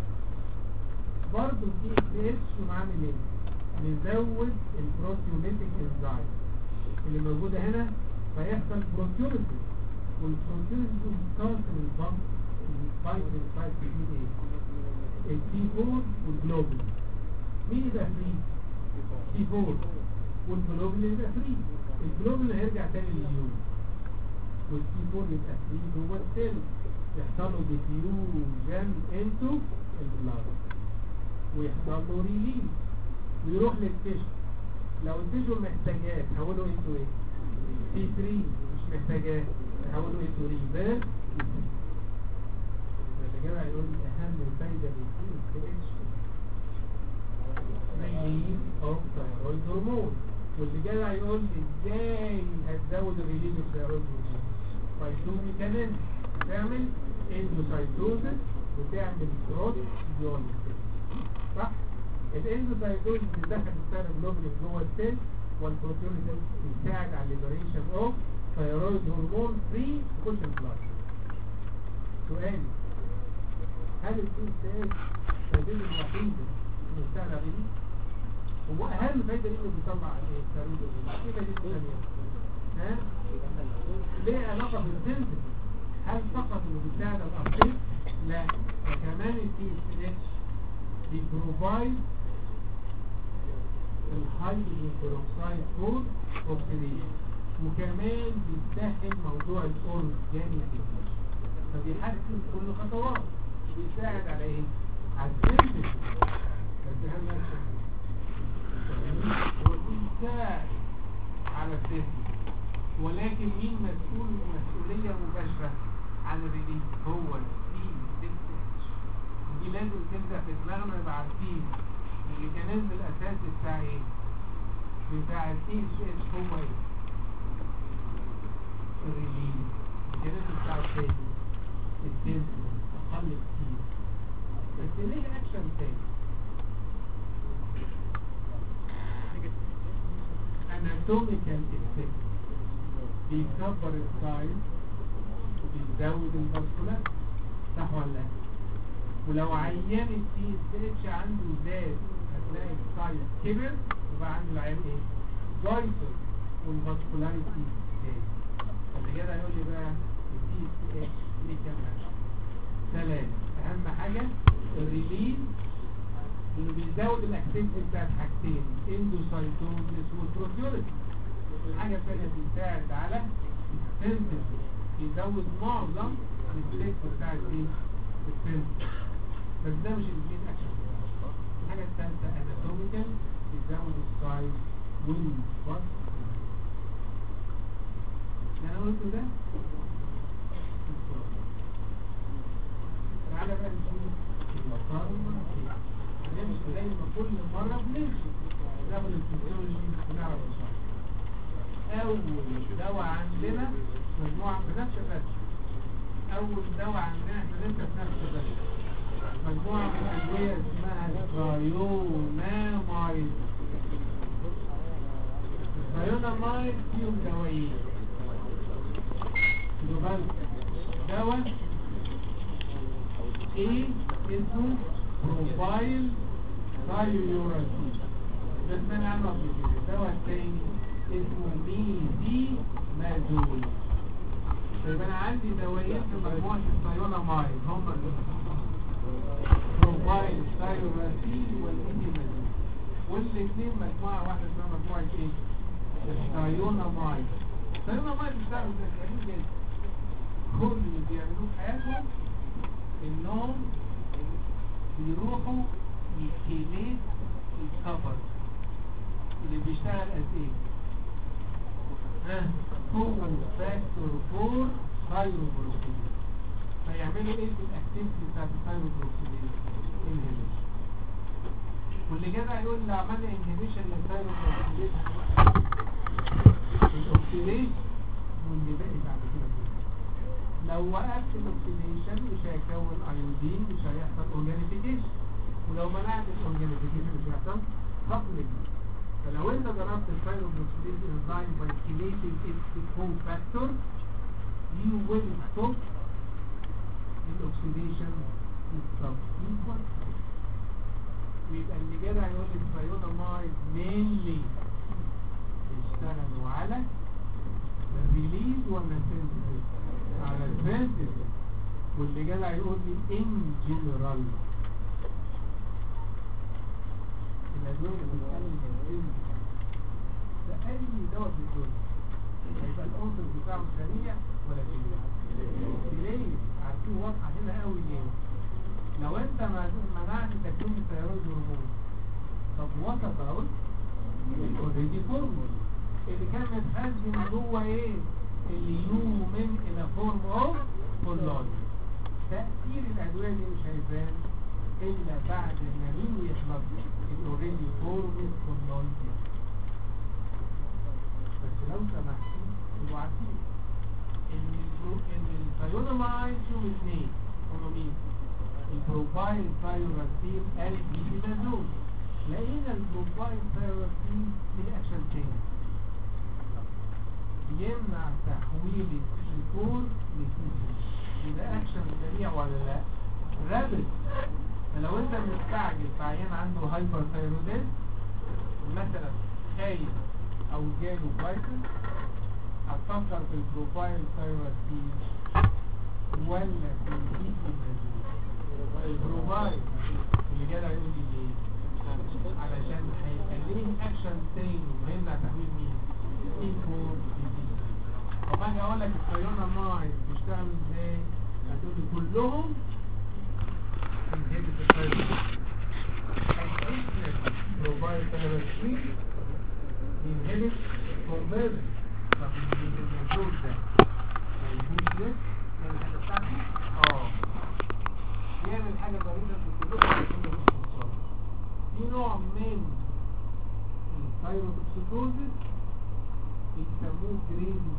4 برضه الدي اس اتش ومعامل ايه؟ نزود البروتيوليتيك انزايم اللي موجوده هنا فيحصل بروتيوليتيك والبروتيوليتيك بتكسر البامب السبايك السبايك دي ايه؟ الدي 4 والجلوبولين مين يبقى فري؟ دي 4 والجلوبولين يبقى فري الجلوبولين هيرجع تاني لليوم والسي 4 يبقى فري جوه السيل يحصل له ديفيوجن انتو البلاد ويحصل له ريليز ويروح للتيشو لو التيشو محتاجاه تحوله انتو ايه؟ سي 3 مش محتاجاه تحوله انتو ريفير اللي جاي هيقول لي اهم فايده للسي اس اتش ريليز اوف ثايرويد هرمون واللي جاي هيقول لي ازاي هتزود الريليز اوف ثايرويد هرمون فايتوميكانيزم تعمل اندوسايتوزس وتعمل بروتيوليسيس صح الاندوسايتوزس بتدخل الثيروجلوبولين جوه السيل والبروتيوليسيس بيساعد على الليبريشن اوف ثيرويد هرمون فري تخش البلاد سؤال هل السي اس اتش الفائده الوحيده اللي بيشتغل عليه هو اهم فايده انه بيطلع الثيرويد هرمون ايه فايدته الثانيه ها ليه علاقة بالسنسل هل فقط انه بيساعد الابديت لا وكمان التي اس اتش بيبروفايد الهيدروجين بيروكسيد كود اوكسيديشن وكمان بيسهل موضوع الاورجانيزيشن فبيحسن كل خطوات بيساعد على ايه؟ على السنسل بس اهم حاجه هو بيساعد على السنسل ولكن مين مسؤول مسؤولية مباشرة عن الريليز هو السي 6 اتش دي لازم تبدأ في دماغنا نبقى عارفين الميكانيزم الأساسي بتاع ايه بتاع السي اتش هو ايه الريليز الميكانيزم بتاع الثاني الدنس أقل كتير بس ليه أكشن تاني anatomical effect بيكبر السايز وبيزود الفاسكولار صح ولا لا ولو عيان التي اس اتش عنده زاد هتلاقي السايز كبر وبقى عنده العيان ايه جايتر والفاسكولاريتي زاد اللي كده هيقول لي بقى التي اس اتش ليه كام حاجه ثلاثة اهم حاجة الريليز اللي بيزود الاكتيفيتي بتاعت حاجتين اندوسايتوزيس والبروتيوليتي الحاجة الثانية بيساعد على السنتس بيزود معظم السيكتور بتاعت ايه السنتس بس ده مش الاثنين اكشن الحاجة الثالثة اناتوميكال بيزود السايز والباس اللي انا قلته ده تعالى بقى نشوف الفارما هنمشي زي ما كل مرة بنمشي ناخد الفسيولوجي ونعرف الشرح أول دواء عندنا مجموعة في نفس الرسم أول دواء عندنا احنا لسه في نفس الرسم مجموعة من الأدوية اسمها الثايونامايد الثايونامايد فيهم دوايين دول دواء ايه اسمه بروفايل ثايوراسين ده سمعنا عنه قبل كده الدواء التاني اسمه ميزي مازول طيب انا عندي دوايين في مجموعة الثايونامايد هم بروفايل ثايوراسين والميزي مازول والاثنين مجموعة واحدة اسمها مجموعة ايه؟ الثايونامايد الثايونامايد بيشتغلوا زي جدا كل اللي بيعملوه في حياتهم انهم بيروحوا يكيليت الكفر اللي بيشتغل قد ايه ها هو فاكتور فور ثايروبروكسيدين فيعملوا ايه في الاكتيفيتي بتاعت الثايروبروكسيدين انهبيشن واللي كده هيقول لو عملنا انهبيشن للثايروبروكسيدين الاوكسيديشن واللي باقي بعد كده كله لو وقفت الاكسيديشن مش هيكون ايودين مش هيحصل اورجانيفيكيشن ولو منعت الاورجانيفيكيشن مش هيحصل كابلنج فلو انت ضربت الفايروبروكسيديز انزيم by chelating its cofactor you will stop the oxidation subsequent ويبقى اللي جاي هيقول لك الثايونامايد mainly بيشتغلوا على الريليز ولا السنسيتيف على السنسيتيف واللي جاي هيقول لي in general الأدوية اللي بتتكلم بالإن ده أي دواء في الدنيا هيبقى الأنصر بتاعه سريع ولا سريع؟ ليه؟ عارفين واضحة هنا قوي ليه؟ لو أنت منعت تكوين الثيرويد هرمون طب وسط أهو اوريدي فورمول اللي كان متخزن جوه ايه؟ اليومن إلى فورم أوف كولون تأثير الأدوية دي مش هيبان إلا بعد ما مين يخلص الاوريدي فورمز كولون بس لو سمحتوا تبقوا عارفين ان البرو- ان الثايونامايد فيهم اثنين هما مين؟ البروفايل ثايوراسين البيبينازول لقينا البروفايل ثايوراسين ليه اكشن تاني بيمنع تحويل السيكور لسيكور وده اكشن سريع ولا لا؟ رابط فلو انت مستعجل في عيان عنده هايبر ثايروديز مثلا خايف او جاله فايتس هتفكر في البروفايل ثايروسين ولا في البيبينازول البروفايل اللي جاي هيقول لي ليه علشان هيخليه اكشن تاني ويمنع تحويل مين سيكور طب اجي اقول لك الثايونامايد بيشتغلوا ازاي هتقول لي كلهم inhibit the thyroid. Provide thyroid inhibit conversion. طب ثايروتوكسيكوزس بيسموه جريفز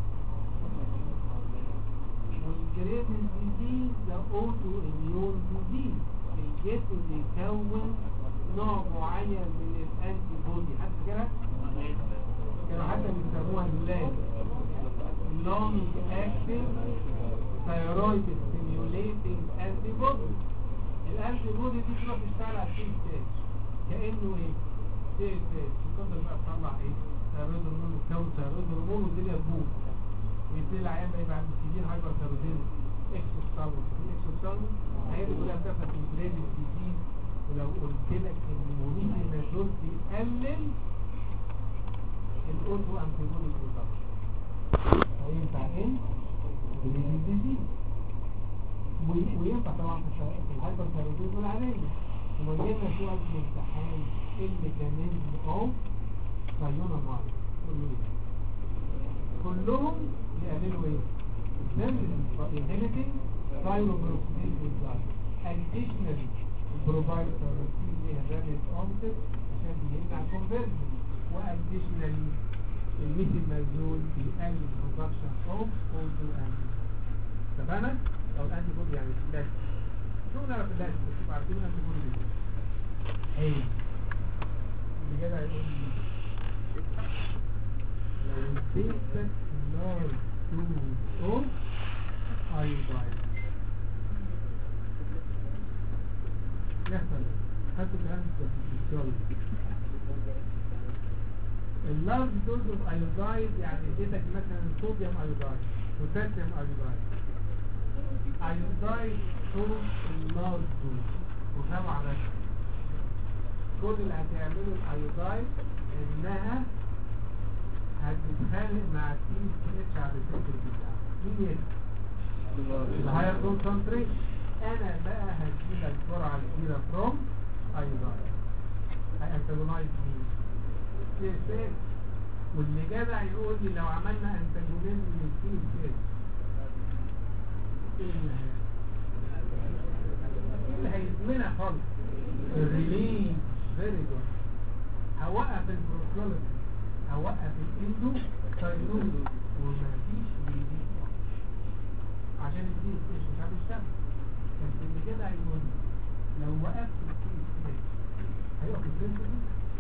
والجريفز ديزيز ده اوتو اميون ديزيز الجسم بيكون نوع معين من الانتي بودي حتى كده كانوا حتى بيسموها اللاب لونج اكتنج ثايرويد ستيميوليتنج انتي بودي الانتي بودي دي تروح تشتغل على السي ستيج كانه ايه سي ستيج تقدر بقى تطلع ايه ثايرويد هرمون تكون ثايرويد هرمون والدنيا تبوظ ويبتدي العيان بقى يبقى عنده سيفير هايبر ثايرويدين اكسوستالموس الاكسوستالموس هي دي كلها بتاخد الجريفز ديزيز ولو قلت لك ان مريض النازول بيقلل الاوتو انتيبودي برودكشن هينفع ان جريفز ديزيز وي- وينفع طبعا في الش- في الهايبر ثايرويديزم العادية ومجينا سؤال في الامتحان الميكانيزم اوف سايونا مارك كله ايه كلهم بيعملوا ايه inhibiting thyrobroxidase enzyme additionally provide thyroxine ليها rapid onset عشان بيمنع conversion وadditionally الميثيمازول بيقلل production of autoantibodies اتفقنا؟ او الانتي بودي يعني اللاش شو نعرف اللاش بس تبقى عارفين الانتي بودي دي ايه اللي جدع يقول لي لو اديتك نار دوز اوف ايوداين يحصل هاتوا الكلام ده في الفسيولوجي اللارج دوز اوف ايوداين يعني اديتك مثلا صوديوم ايوداين بوتاسيوم ايوداين ايوداين صوت اللارج دوز وفهم على كل اللي هتعمله الايوداين انها هتتخانق مع التي اتش على الريسبتور بتاعها مين يكسب؟ الهاير كونسنتريشن انا بقى هديلك جرعه كبيره فروم ايوداين هانتاجونايز مين؟ سي اس اس واللي جدع يقول لي لو عملنا انتاجونيزم للسي اس اس ايه اللي هيحصل؟ ايه اللي هيزمنها خالص؟ الريليز فيري جود هوقف البروكلولوجي هوقف الاندو ساينوز ومفيش ريليز عشان السي اس اس مش هتشتغل بس اللي كده هيقول لي لو وقفت السي اس اس هيقف السنسيتيف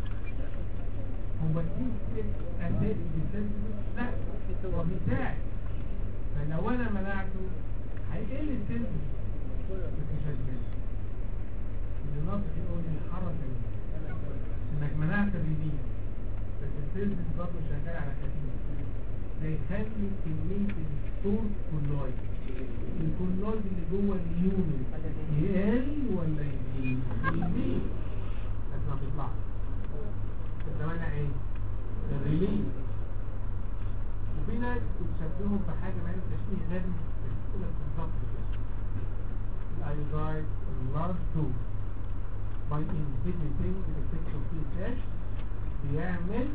هو السي اس اس اساسي للسنسيتيف لا هو بيساعد فلو انا منعته هيقل السنسيتيف بس مش هيشتغل اللي ناقص يقول لي الحركه دي انك منعت الريليز بس السنسيتيف برضه شغال على خفيف ده يخلي كميه الصوت كلويد الكلويد اللي جوه اليونت يقل ولا يزيد يزيد بس ما بيطلعش ده معنى ايه الريليز وفي ناس بتشبههم بحاجه ما تشبيه غبي بس تقول لك بالظبط كده الايودايد اللارج دوز by inhibiting the effect of TSH بيعمل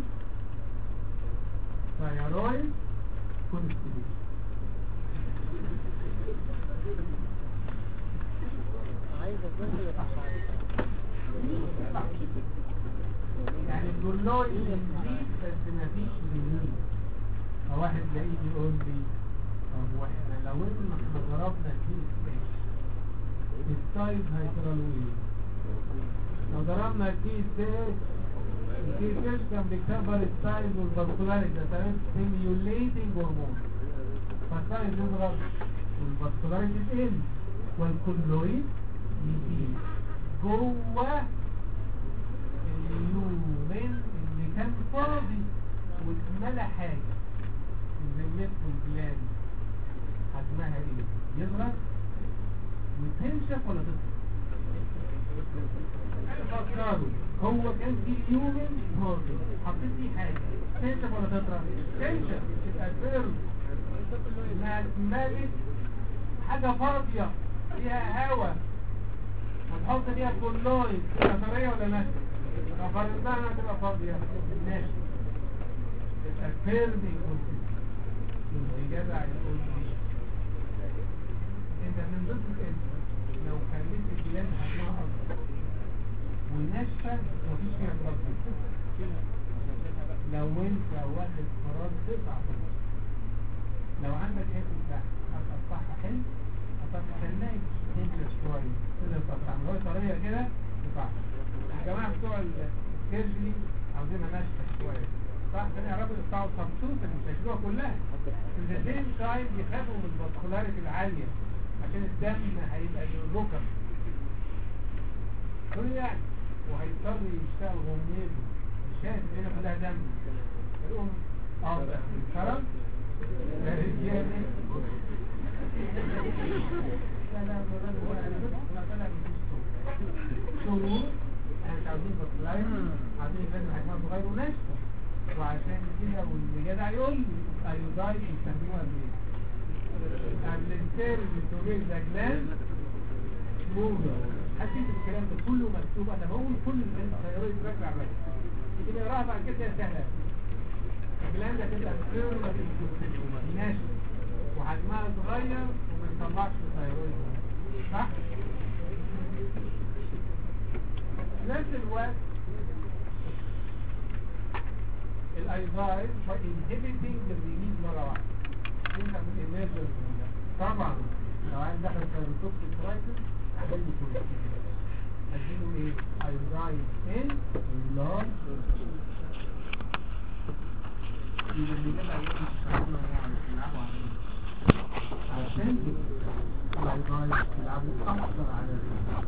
ثايرويد كونستيبيشن يعني الجلوي يزيد بس مفيش ريليز فواحد لاقيه يقول لي طب واحنا لو ان احنا ضربنا تي ستيش السايز هيجرى له ايه؟ لو ضربنا تي ستيش التي ستيش كان بيكبر السايز والفاسكولاريتي ده تمام ستيميوليتنج هرمون فالسايز يضرب والفاسكولاريتي تقل والكلويد يزيد جوه اليومين اللي كان فاضي واتملى حاجة الزميت والبلاد حجمها ايه يضرب وتنشف ولا تطلع فكروا هو كان في اليومين فاضي حطيت فيه حاجة تنشف ولا تطلع تنشف تبقى فيرم انها اتملت حاجة فاضية فيها هوا هتحط فيها كلويد بطارية ولا ناشفة لو قارنتها انها تبقى فاضية ناشفة تبقى فيرمي كنت الإجابة هيقول لي انت من ضمن الاسم لو خليت البلاد حجمها اكبر وناشفة مفيش فيها تردد لو انت واخد قرار تقطع في النص لو عندك حته تحت هتقطعها حلو هتقطعها حناية تنزل شوية تقدر تقطعها من هو طريقة كده تقطعها الجماعة بتوع الكيرجلي عاوزينها ناشفة شوية صح عشان يعرفوا يقطعوا الصمصوصة مش هيشيلوها كلها في السيم تايم يخافوا من الفاسكولاريتي العالية عشان الدم هيبقى للركب كل يعني وهيضطر يشتغل غميل الشاهد هنا كلها دم يقوم اه الكرم يا رجال لا لا لا لا لا لا شهور احنا مش عاوزين بطلاية عاوزين لازم حجمها صغير وناشفة وعشان كده واللي جدع يقول لي ايودايد يسموها بايه؟ الانتير الميتوبيك ده جلاند موجة حسيت الكلام ده كله مكتوب انا بقول كل الخيارات راجع بس تيجي نقراها بعد كده هي سهله الجلاند هتبقى سيرما ناشف وحجمها صغير وما يطلعش الثيرويد صح؟ نفس الوقت الايزايد inhibiting the release مرة واحدة انت emergency طبعا لو عايز دخل سيروتوكسيك كرايسيس هديله كورتيزون هديله ايه ايزايد ان لارج يبقى اللي كده هيقول الشعبنا يعني بيلعبوا عليه عشان الايزايد بيلعبوا اكتر على الرجل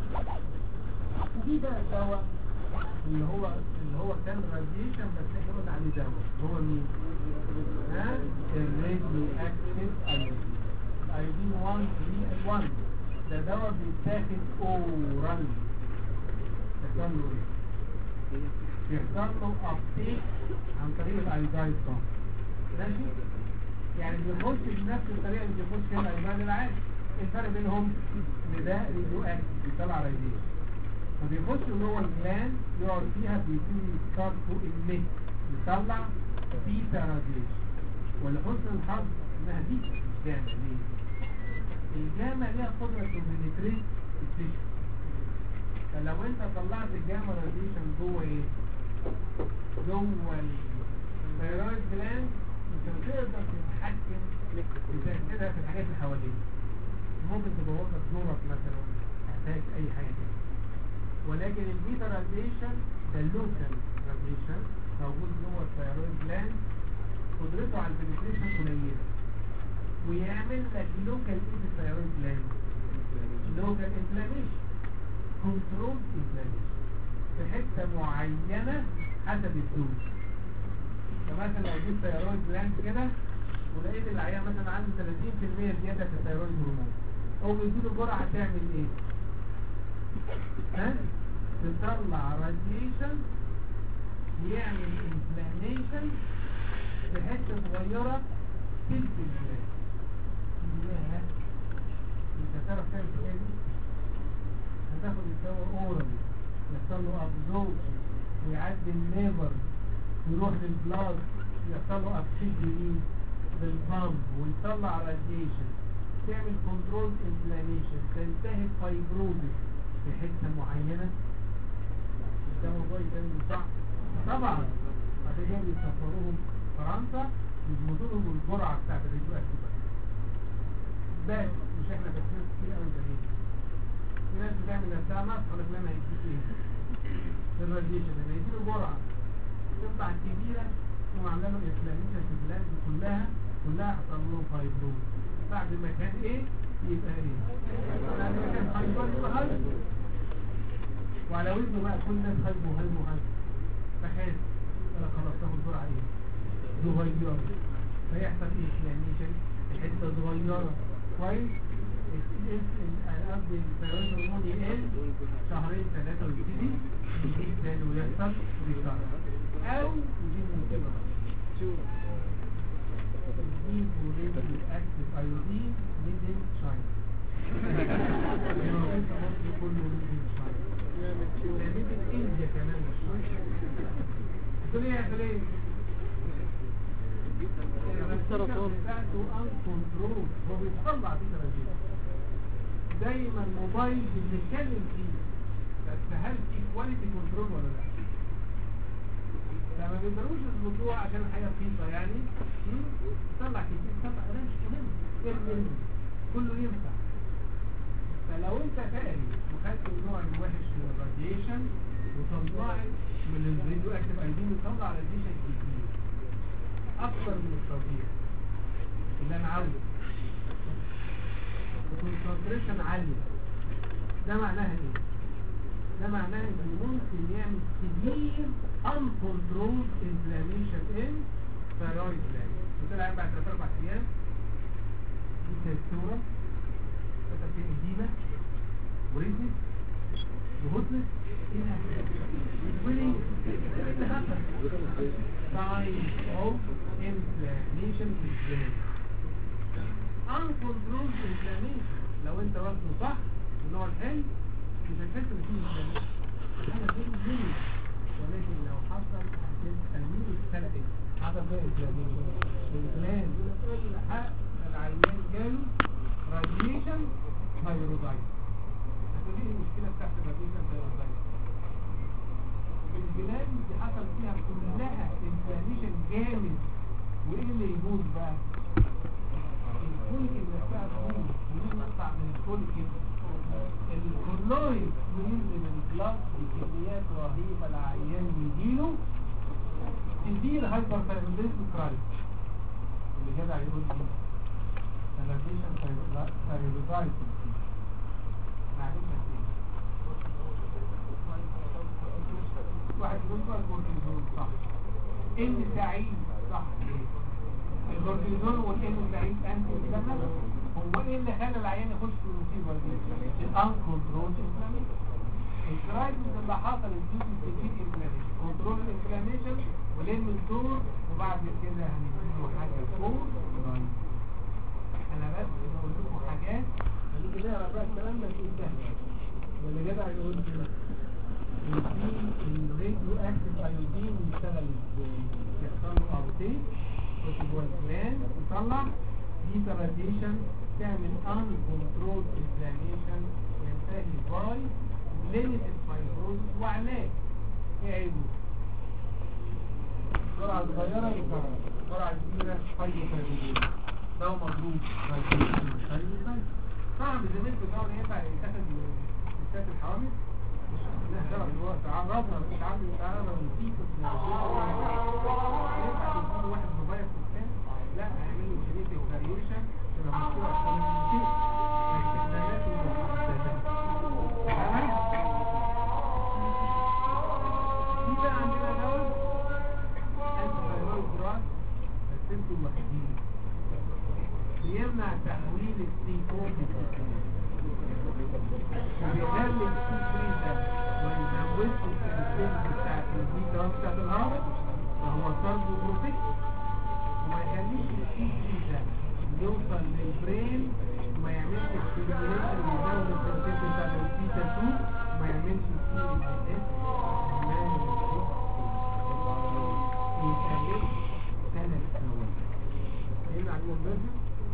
دي بقى دواء اللي هو اللي هو كان راديشن بس احنا قلنا عليه دواء هو مين؟ ها؟ الراديو اكتيف ايودين ايودين 1 3 1 ده دواء بيتاخد اورال يحصل له ايه؟ يحصل له ابتيك عن طريق الايودايد بامب ماشي؟ يعني بيخش بنفس الطريقه اللي بيخش فيها الايودايد العادي الفرق بينهم ان ده راديو اكتيف بيطلع راديشن فبيخش جوه الجلان يقعد فيها بيبتدي ستارت تو الميت يطلع بيتا راديشن ولحسن الحظ انها دي مش جاما ليه؟ الجاما ليها قدرة تبنتريت التشو فلو انت طلعت الجاما راديشن جوه ايه؟ جوه الثيرويد جلاند مش هتقدر تتحكم في تأثيرها في الحاجات اللي حواليك ممكن تبوظ لك نورك مثلا تحتاج اي حاجه كده ولكن البيتا راديشن ده اللوكال راديشن موجود جوه الثيرويد جلاند قدرته على البنتريشن قليله ويعمل لك لوكال ايه في الثيرويد جلاند لوكال انفلاميشن كنترول انفلاميشن في حته معينه حسب الدوز فمثلا لو جبت ثيرويد جلاند كده ولقيت العيان مثلا عنده 30% زياده في الثيرويد هرمون او بيديله جرعه تعمل ايه؟ ها؟ تطلع راديشن يعمل انفلاميشن في حته صغيره تلك الجلاند ياها انت تعرف تعمل ايه دي؟ هتاخد الدواء اورال يحصل له ابزوربشن ويعدي الليفر يروح للبلاد يحصل له ابسيد بالبامب ويطلع راديشن تعمل كنترول انفلاميشن تنتهي فايبروزس في حته معينه ده موضوع يبان صعب طبعا بعد كده بيسافروهم فرنسا يظبطوا لهم الجرعه بتاعت الريديو اكتيف بس مش احنا بس ناس كتير قوي زينا في ناس بتعمل نفسها نقص ولا فلان هيديك ايه الراديشن لما يديله جرعه تطلع كبيره تقوم عامله له انفلاميشن في البلاد دي كلها كلها حصل لهم فايبروز بعد ما كان ايه يبقى ايه بعد ما كان فايبروز يبقى هايبر وعلى وزنه بقى كل الناس هايبو هايبو هايبو فخاف انا خلاص تاخد جرعه ايه صغيره فيحصل ايه انفلاميشن في حته صغيره كويس قصدي الفيروس الهرمون يقل شهرين ثلاثة ويبتدي يزيد تاني ويحصل ريكار أو يجيب مصيبة يجيب ريديو أكتف أيودين ميدن شاينا الموجود في مصر كله ميدن شاينا ده ميدن إنديا كمان مش شاينا تقول ايه يا خليل؟ السرطان بتاعته ان كنترول هو بيطلع فيه تراجيل دايما موبايل بنتكلم فيه بس هل في كواليتي كنترول ولا لا لما بيقدروش يظبطوها عشان الحاجه رخيصه يعني مم؟ طلع كتير طلع ده مش مهم ارمي كله ينفع فلو انت فاهم وخدت النوع الوحش من الراديشن وطلعت من الراديو اكتف ايدين وطلع راديشن كتير اكبر من الطبيعي اللي انا عاوزه وكونسنتريشن عاليه ده معناها ايه؟ ده معناه انه ممكن يعمل severe uncontrolled inflammation in thyroid gland وطلع بعد 3 4 ايام دي كانت صوره كتب فيه اديمه وريزنس وهوتنس winning اللي حصل signs of inflammation في الجلد uncontrolled inflammation لو انت واخده صح النوع الحلو مش هتحس ان فيه inflammation حاجه غير مهمه ولكن لو حصل هتبقى مين اتخلقت حصل فيها inflammation الجلد كل حق العيان جاله radiation thyroiditis هتقولي ايه المشكله بتاعت الراديشن thyroiditis البلاد اللي حصل فيها كلها انفلاميشن جامد وايه اللي يبوظ بقى الكل اللي بتاع تبوظ وليه نقطع من الكل كده الكلويد وينزل من البلاد بكميات رهيبه العيان يجيله تدير هايبر ثايرويدزم كرايس اللي جدع يقول ايه ثلاثيشن ثايرويدايتس معلش ايه واحد يقول بقى الكورتيزون صح ان سعيد صح الكورتيزون والان سعيد انت مكمل هو ايه اللي خلى العيان يخش في المصيبه دي الان كنترول الكرايسيس اللي حصل الجزء الكبير انفلاميشن كنترول الانفلاميشن ولم الدور وبعد كده هنديله حاجه فوق انا بس بقول لكم حاجات خليكي نقرا بقى الكلام ده يكون سهل واللي جدع يقول كده الراديو اكتف ايودين يشتغل ازاي يحصل له اوتيك يخش جوه الجلاند يطلع بيتا راديشن تعمل ان كنترول انفلاميشن ينتهي باي ليميتد فايبروزس وعلاج ايه عيبه؟ جرعه صغيره يبقى جرعه كبيره هايبوثايرويديزم ده مضروب هايبوثايرويديزم صعب زمان في الدورة ينفع يتاخد ستات الحوامل لا ده هو تعرضنا تعرضنا تعرضنا من فيكس ينفع يكون واحد صغير في السن لا هيعمل له جينيتك فاريوشن تبقى مشكلة أكتر من كتير استخدامات ومستخدمات تمام؟ في بقى عندنا دواء انتي ثايرويد دراج السيمتوم وحيدين بيمنع تحويل السيكون وبيخلي السي ده ويزود الكالسيوم بتاعت البيتا بتاعت الهارت فهو كاربو بروتكت وما يخليش السي ده يوصل للبرين وما يعملش ستيميوليشن ويزود الكالسيوم بتاعت البيتا 2 وما يعملش سي ان اس ويخليك ثلاث ثواني ايه المعلومه بس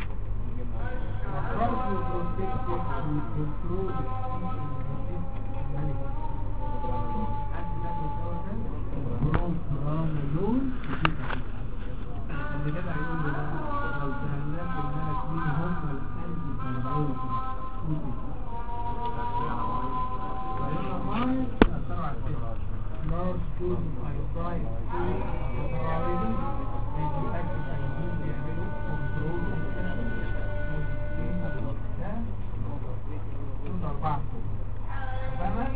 برضه بروتكتد وكنترول اللي جدع يقول لي لو سألناك الناس مين هم الأنتي ثايرويد فإن مايل أثروا على الفكرة large dose of iodine temporarily radioactive iodine بيعملوا control ده أربعة تمام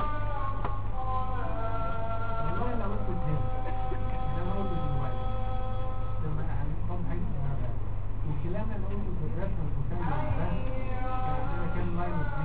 والله لو انتوا فهمتوا انا بقول دلوقتي لما اعلمكم حاجه اسمها بقى والكلام اللي قلته في الرسم المسمى ده عندنا كام لاين اوف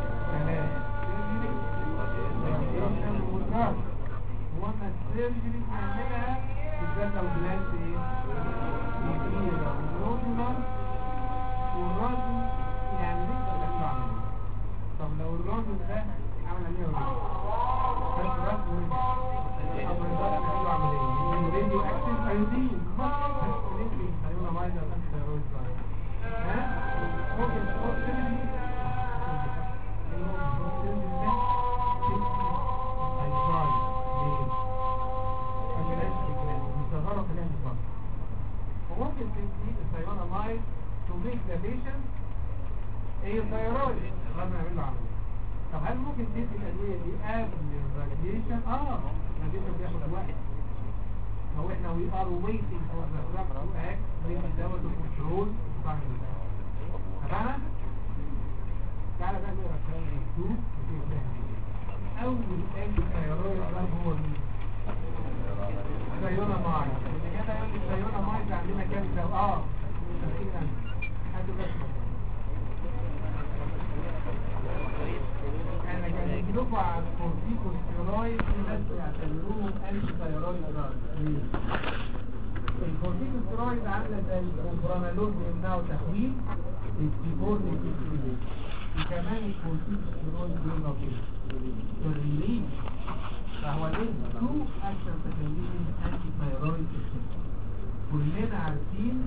ثلاثة والراس هو احنا السيرجري بنعملها في الداتا وبلاد ايه؟ كبيرة والروجولار والراجل يعني نقدر نعمل طب لو الراجل ده عمل عليه ولا خد راس ورجع طب نقدر نعمل عملية راديو اكتيف ايودين هسبريتلي خلينا مايدا انت ثيرويد ها ممكن تقول سيرجري ميك ذا بيشنت ايه ثايرويد قبل ما نعمل له عمليه طب هل ممكن تدي الادويه دي قبل الراديشن اه الراديشن بياخد وقت هو احنا وي ار ويتنج فور ذا دراج تو اكت بريم الدواء تو كنترول تمام تعالى بقى نقرا الكلام المكتوب وشوف فاهم اول انتي ثايرويد دراج هو مين سيونا ماي اللي كده يقول لي سيونا ماي ده عندنا كام سو اه 50000 هاتوا بس انا كان يجيبوا على الكورتيكوستيرويد في ناس بيعتبروهم انتي ثايرويد دراج الكورتيكوستيرويد عامله زي البرانالول بيمنعوا تحويل الكيبورد الكيبورد وكمان الكورتيكوستيرويد بيمنعوا الريليز فهو ليه تو اكشن تكليم انتي ثايرويد كلنا عارفين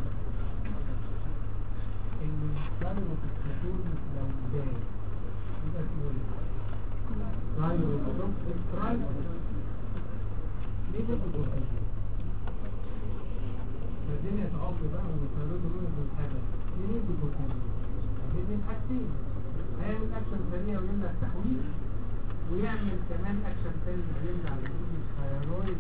ان الثايرويد لو زاد يبقى اسمه ايه؟ ثايرويد توكسيك ليه بيبقى كورتيزون؟ فالدنيا تعب بقى والثايرويد هرمون بالحاجه ليه بيبقى كورتيزون؟ الاثنين حاجتين هيعمل اكشن سريع ويمنع التحويل ويعمل كمان اكشن تاني بيمنع وجود الثايرويد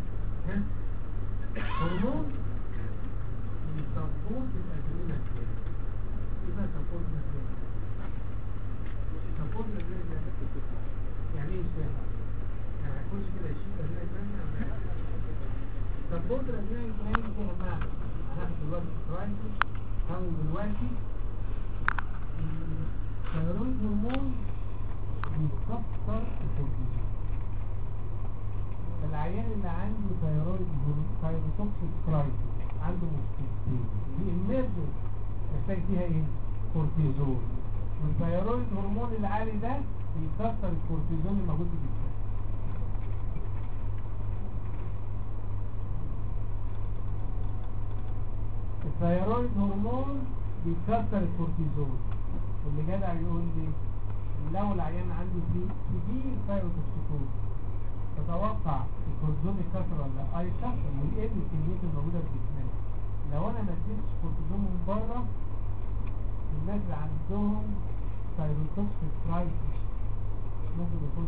هرمون بيسبورت الادرينال جلاند ايه بقى سبورت الادرينال سبورت الادرينال يعني ايه مش فاهم يعني هيخش كده يشيل الادرينال جلاند سبورت الادرينال جلاند دي يا جماعه هناخد دلوقتي كرايسيس او دلوقتي الثايرويد هرمون بيكسر الكورتيزون العيان اللي عنده ثايرويد ثايروتوكسيك كرايسيس عنده مشكلتين دي النيرفس محتاج فيها ايه كورتيزون والثايرويد هرمون العالي ده بيكسر الكورتيزون اللي موجود في الجسم الثايرويد هرمون بيكسر الكورتيزون واللي جدع يقول لي لو العيان عنده في كبير ثايروتوكسيكوز تتوقع الكورتيزون يتكسر ولا لا؟ اه يتكسر ويقل كميته الموجوده في جسمنا لو انا ما اديتش كورتيزون من بره الناس اللي عندهم ثايروتوكسيك كرايسيس ممكن يكون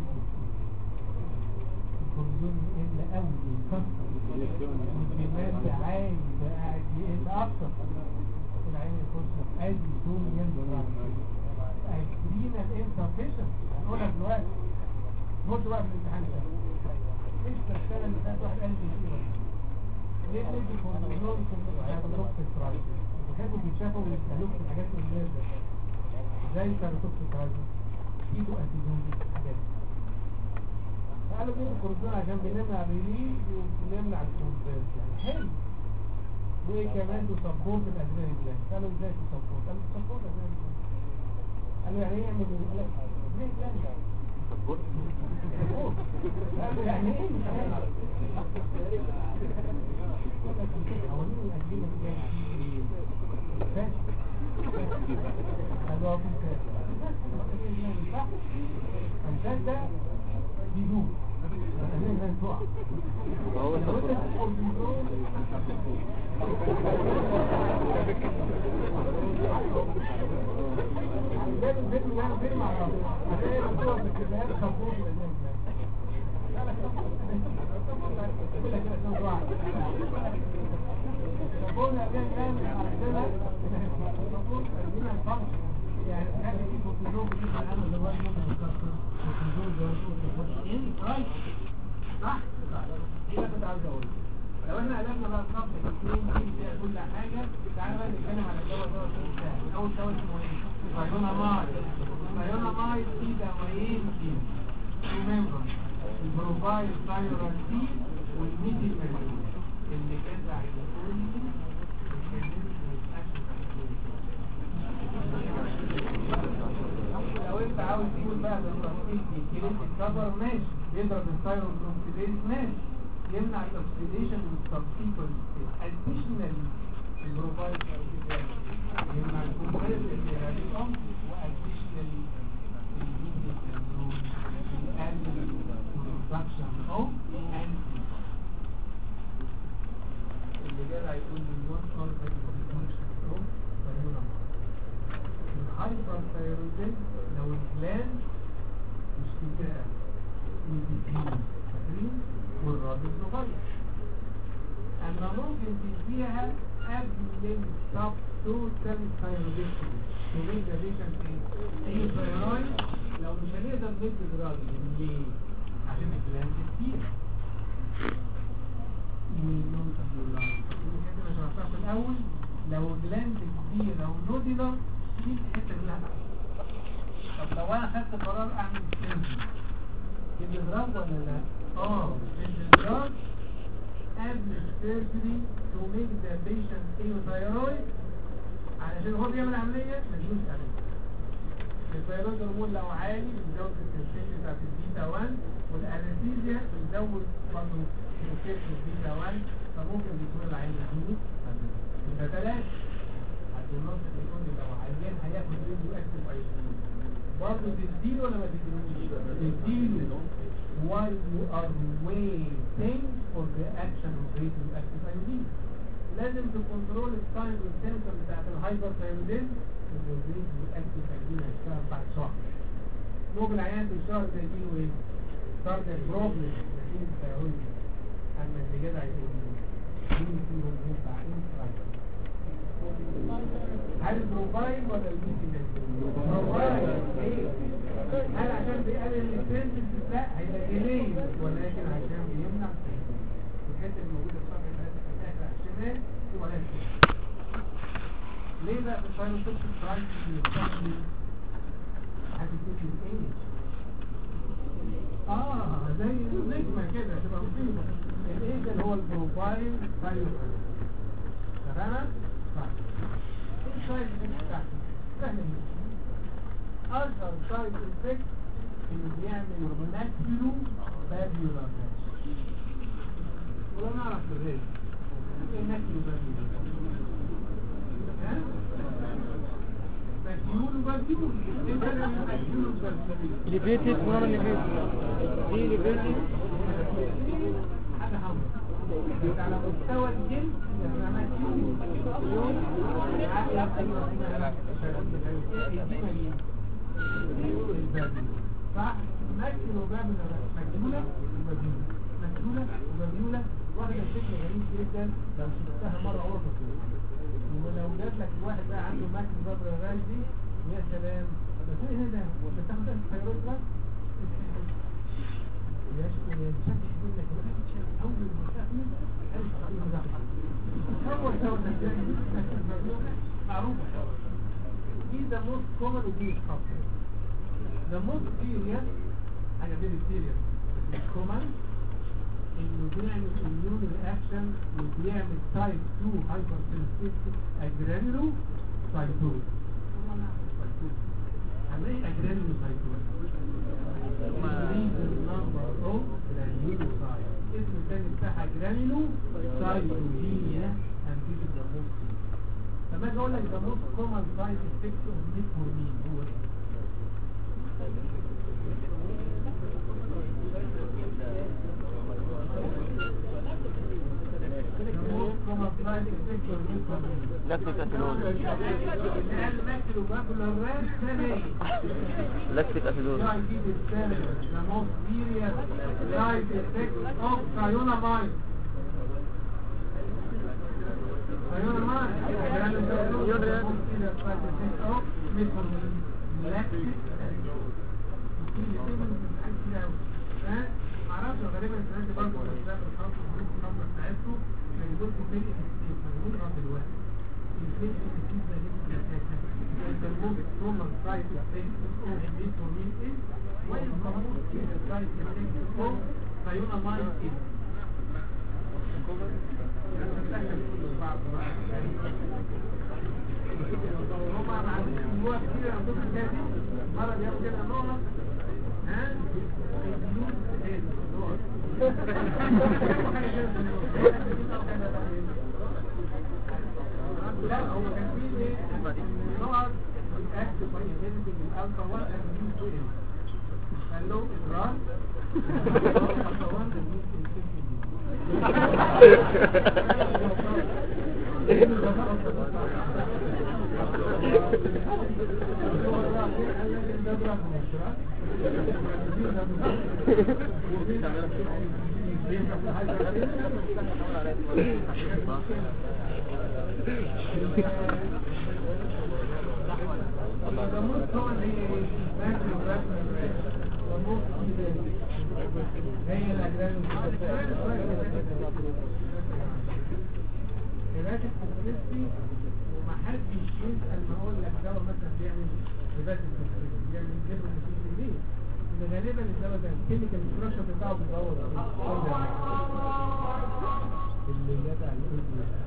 الكورتيزون يقل قوي يتكسر والكميات عالي ده قاعد يقل اكتر العين يخش في اي يكون ينزل عشرين الانسفيشنت هنقولها دلوقتي بصوا بقى في الامتحان ده لسه السنه اللي فاتت واحد قال لي ليه ندي كورتيزون في الثايروتوكسيك كرايسيس بيحبوا بيشافوا ويسالوك في الحاجات اللي هي زي الثايروتوكسيك كرايسيس ايده انتيزون الحاجات دي قالوا كده الكورتيزون عشان بينمع الريليز وبيمنع الكونفيرس يعني حلو وايه كمان تسبورت الادرينال جلاند قالوا ازاي تسبورت قالوا تسبورت الادرينال جلاند قالوا يعني ايه يعمل ايه قال لك ادرينال جلاند سبورت قالوا يعني ايه مش عارف حوالين الادرينال جلاند فاش قالوا ابو فاش صح الفاش ده بيدوب الادرينال جلاند تقع هو لو انت سبورت الكورتيزون ده الفيلم اللي انا فيلم على هتلاقي مكتوب في الكتاب سبورت لا لا كده كده اسمه واحد سبورت كان كان عندنا سبورت عندنا الفرق يعني كان في كورتيزون في العالم اللي هو ممكن يكسر كورتيزون زي ما قلت ايه كويس صح صح كده كنت عاوز اقول لو احنا قلبنا بقى الصف الاثنين دي فيها كل حاجه تعالى بقى نتكلم على الدواء ده بتاعي اول دواء اسمه ايه؟ فايونا ماي فايونا ماي في دوايين فيه تو ميمبرز البروفايل ثايرانتين والميثيل ميركوري اللي جدع يقول لي لو انت عاوز تقول بقى ده ترانسميت كيليت الكفر ماشي يضرب الثايرويد اوكسيديز ماشي يمنع الاكسيديشن والسبسيكونس اديشنال البروفايل يمنع الكونفيرس اللي عليهم واديشنال production of anti اللي جاي هيقول لي one organ dysfunction of the neuron الهايبر ثايرويدين لو الجلاند مش كبيرة والديفيوز فاكرين والراجل صغير اما ممكن تديها قبل السب توتال ثايرويدكتومي ومين ده بيشنت ايه؟ اي ثايرويد لو مش هنقدر ندي الراجل ليه؟ عشان الجلاند كتير ونوديولار انا شرحتها في الاول لو جلاند كبيرة ونوديولار دي الحتة اللي هتعمل طب لو انا خدت قرار اعمل سيرجري الاضراب ولا لا اه الاضراب قبل السيرجري تو ميك ذا بيشنت ايوثايرويد علشان هو بيعمل عمليه ما تجوش عليه الثايرويد هرمون لو عالي بنزود السنسيشن بتاعت البيتا 1 والانستيزيا بنزود برضه السنسيشن البيتا 1 فممكن بيكون العين يموت يبقى ثلاث عند النص بيقول لي لو عيان هياخد ريديو اكتف ايسولين برضه تديله ولا ما تديلوش؟ تديله while you are waiting for the action of radioactive iodine لازم تكنترول الساين والسيمتوم بتاعت الهايبر ثايرويدين ان الراديو اكتف ايودين هيشتغل بعد شهر نوبل العيان في الشهر ده يجيله ايه؟ كاردياك بروبلم نتيجه الثايرويد اما اللي جدع يقول مين فيهم ينفع انفرايتر هل البروفايل ولا الميثيلين؟ بروفايل ايه؟ هل عشان بيقلل السنسز لا هيبقى جنيه ولكن عشان بيمنع الحته اللي موجوده في صفحه ثلاثه على الشمال تبقى هي ليه بقى في الفايروتوكسيك برايس بيستخدم هتكتب الايج اه زي نجمه كده تبقى مصيبه الايج اللي هو البروفايل فايروتوكسيك تمام؟ طيب ايه السايد افكت بتاعته؟ سهل جدا أشهر سايد افكت اللي بيعمل ماكيولو بابيولار ولا نعرف بالريش ايه ماكيولو بابيولار ها؟ ماكيولو بابيولار ايه ده ماكيولو بابيولار ليفيتد نون ليفيتد دي ليفيتد حاجة حمراء بس على مستوى الجلد يبقى ماكيولو صح ماكيولو بابيولار ماكيولة وبابيولة ماكيولة وبابيولة واخدة شكل غريب جدا لو شفتها مرة عرفة كده ولو جات لك واحد بقى عنده ماكيولو بابيولار دي يا سلام بس ايه هنا وانت تاخد الثيرويد بس يشكل شكل يقول لك اول ما تاخد معروفة دي the most common ودي الخطر the most serious حاجة very serious is common انه بيعمل immune reaction وبيعمل type 2 hypersensitivity agranulو cytose هنلاقي agranulو cytose increase the number of granulocytes اسم الثاني بتاعها granulocytopenia and this is the most serious لما اجي اقول لك the most common side effect of metformin هو ايه؟ The most common side effect of metformin لاكتيك اسيدوز اللي قال ماكل وباكل الراس ثاني لاكتيك اسيدوز Diabetes mellitus, the most serious side effect of cyanamide. Cyanamide, the most serious side effect of metformin. Lactic acid. وفي الاثنين من حاجات كتير أوي. ها؟ معرفش غالبا سمعت برضه ولا سمعت الخط الخروج الخمرة بتاعته كان يقول لكم فين الاكسيد مجهول لغايه دلوقتي. الفين الاكسيد ده ليه اساسا؟ the most common side effect of metformin is while the most serious side effect of cyanamide is هم عاملين جوه كتير عندهم كاتب مرة بياخد كده نقط ها الفلوس هنا لا هو كان فيه ايه نقط اكتب باي انهبيتنج الالفا 1 and يو 2 قال له ادراك الالفا 1 and يو 2 هي الأجرام الراتب الكونسيستي ومحدش يسأل ما اقول لك دواء مثلا بيعمل ربات الكونسيستي بيعمل جبر الكونسيستي ليه؟ إن غالبا الدواء ده الكيميكال ستراكشر بتاعه بيتغير اللي جدع الكل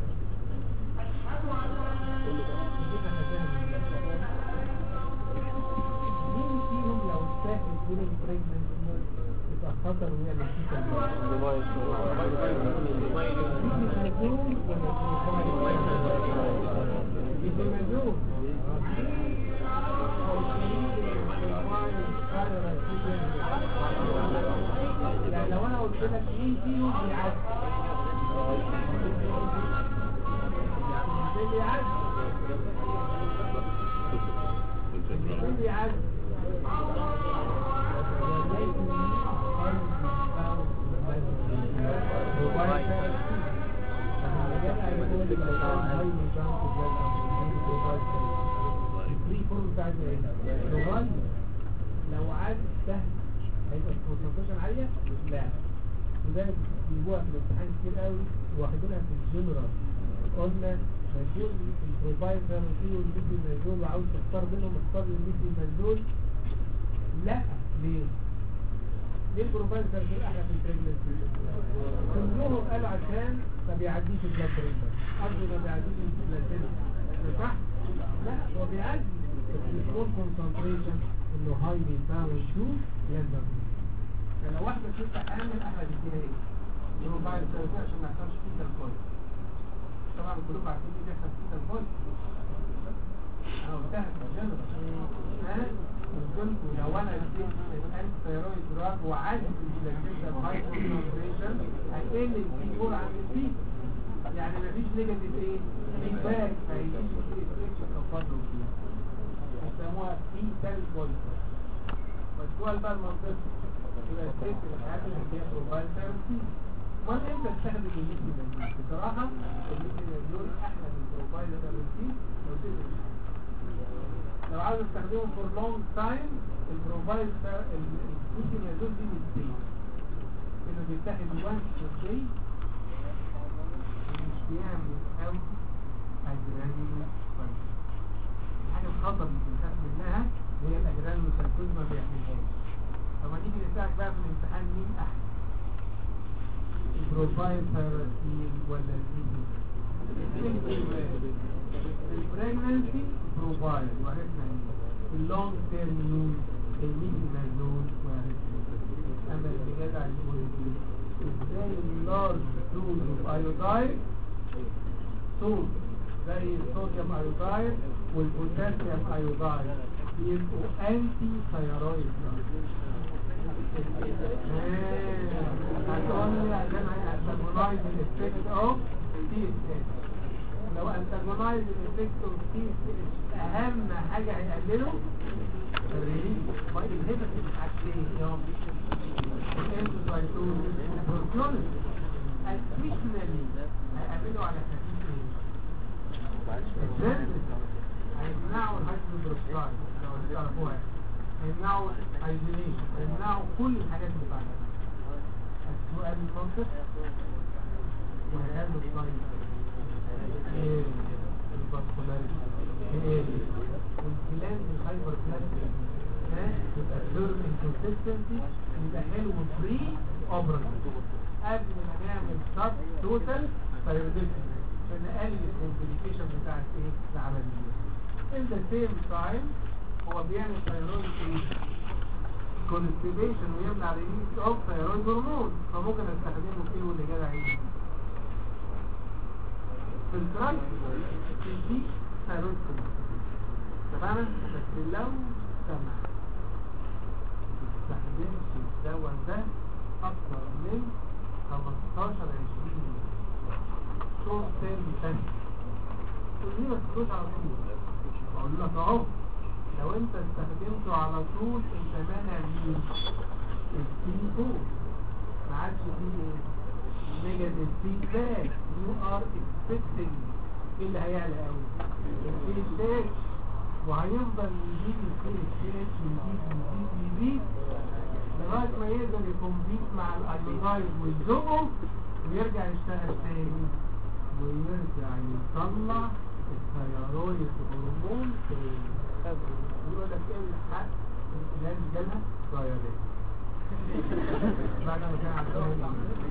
مين فيهم لو استاهل يكون البريجننت يبقى خطر ويعمل فيه يعني لو انا قلت لك مين فيهم بيعدي اللي بيعدي اللي بيعدي لو عاد سهل هيبقى الكونسنتريشن عالية لا لذلك بيجوها في الامتحان كتير قوي واخدينها في الجنرال قلنا مجهول البروفايل ثيرابي والميثي مجهول وعاوز تختار بينهم اختار الميثي مجهول لا ليه؟ ليه البروفايل ثيرابي احلى في البريجنسي؟ كلهم قالوا عشان ما بيعديش البلاد بريشر قصدي ما بيعديش البلاد صح؟ لا هو بيعدي بس الفول كونسنتريشن انه هايلي باوند تو يندر فلو واحدة ستة اعمل احد الجنيه بروفايل ثيرابي عشان ما يحصلش فيه تلفون طبعا كلكم عارفين ايه بيحصل فيه تلفون انا قلتها في الجنرال ها قلت لكم لو انا اديت الانتي ثيرويد دراج وعدت البلاتيتا بهاي كونسنتريشن هيقل البي 4 عن البي يعني مفيش نيجاتيف ايه فيدباك فهيجيش فيه افكشن او فضل فيها يسموها بي سيل بوينتر بس جوه بقى المنطقه يبقى الست الحاجات اللي هي بروفايل ثيرابي امال امتى تستخدم الليثيوم بصراحه الليثيوم احلى من البروفايل ثيرابي لو تقدر لو عاوز استخدمه فور لونج تايم البروفايل الليثيوم دي مستين انه بيتاخد وانس بير داي مش بيعمل قوي اجراني الحاجه الخطر اللي بنخاف منها هي الاجران والسلكوز ما بيعملهاش طب ما نيجي نسالك بقى في الامتحان مين احسن البروفايل ثيرابي ولا البريجنسي بروفايل وعرفنا اللونج تيرم يوز الميديمال يوز وعرفنا اما اللي جدع يقول ازاي اللارج دوز اوف ايودايد صوت زي الصوديوم ايودايد والبوتاسيوم ايودايد يبقوا انتي ثيرويد هتقول لي عشان هيأنتاجونايز الافكت اوف تي اس اس لو انتاجونايز الافكت اوف تي اس اس اهم حاجه هيقلله الريليز باي الهيباتيك حاجتين يوم الانتوزايتوز والبروتيولوجي اديشنالي هيقللوا على خفيف ايه السيرفس هيمنعوا الهايدروبروستايد لو تعرفوها هيمنعوا ايزوليشن هيمنعوا كل الحاجات اللي بعدها السؤال المنطق وهيقلوا الصيد ايه الباسكولاريتي ايه والكلام الهايبر بلاستيك ها يبقى الدورم انكونسستنسي يبقى حلو فري اوبراتيف قبل ما نعمل سب توتال ثايرويدكتومي عشان نقلل الكومبليكيشن بتاعت ايه العمليه in the same time هو بيعمل ثايرويد ايه كونستيبيشن ويمنع ريليز اوف ثايرويد هرمون فممكن استخدمه فيه واللي جدع ايه في الكرايسيس دي ثايرويد تمام بس لو سمح ما تستخدمش الدواء ده اكتر من 15 20 يوم شورت تيرم بس كلنا تخش على طول اقول لك اهو لو انت استخدمته على طول انت مانع مين السي 4 ما عادش فيه نيجاتيف فيدباك يو ار اكسبكتنج ايه اللي هيعلى قوي السي اتش وهيفضل يزيد السي اتش يزيد يزيد يزيد لغايه ما يقدر يكمبيت مع الايودايد ويزقه ويرجع يشتغل تاني ويرجع يطلع الثيرويد هرمون تاني يقول لك ايه الحق الناس جالها ثيرويد بعد ما كان عندهم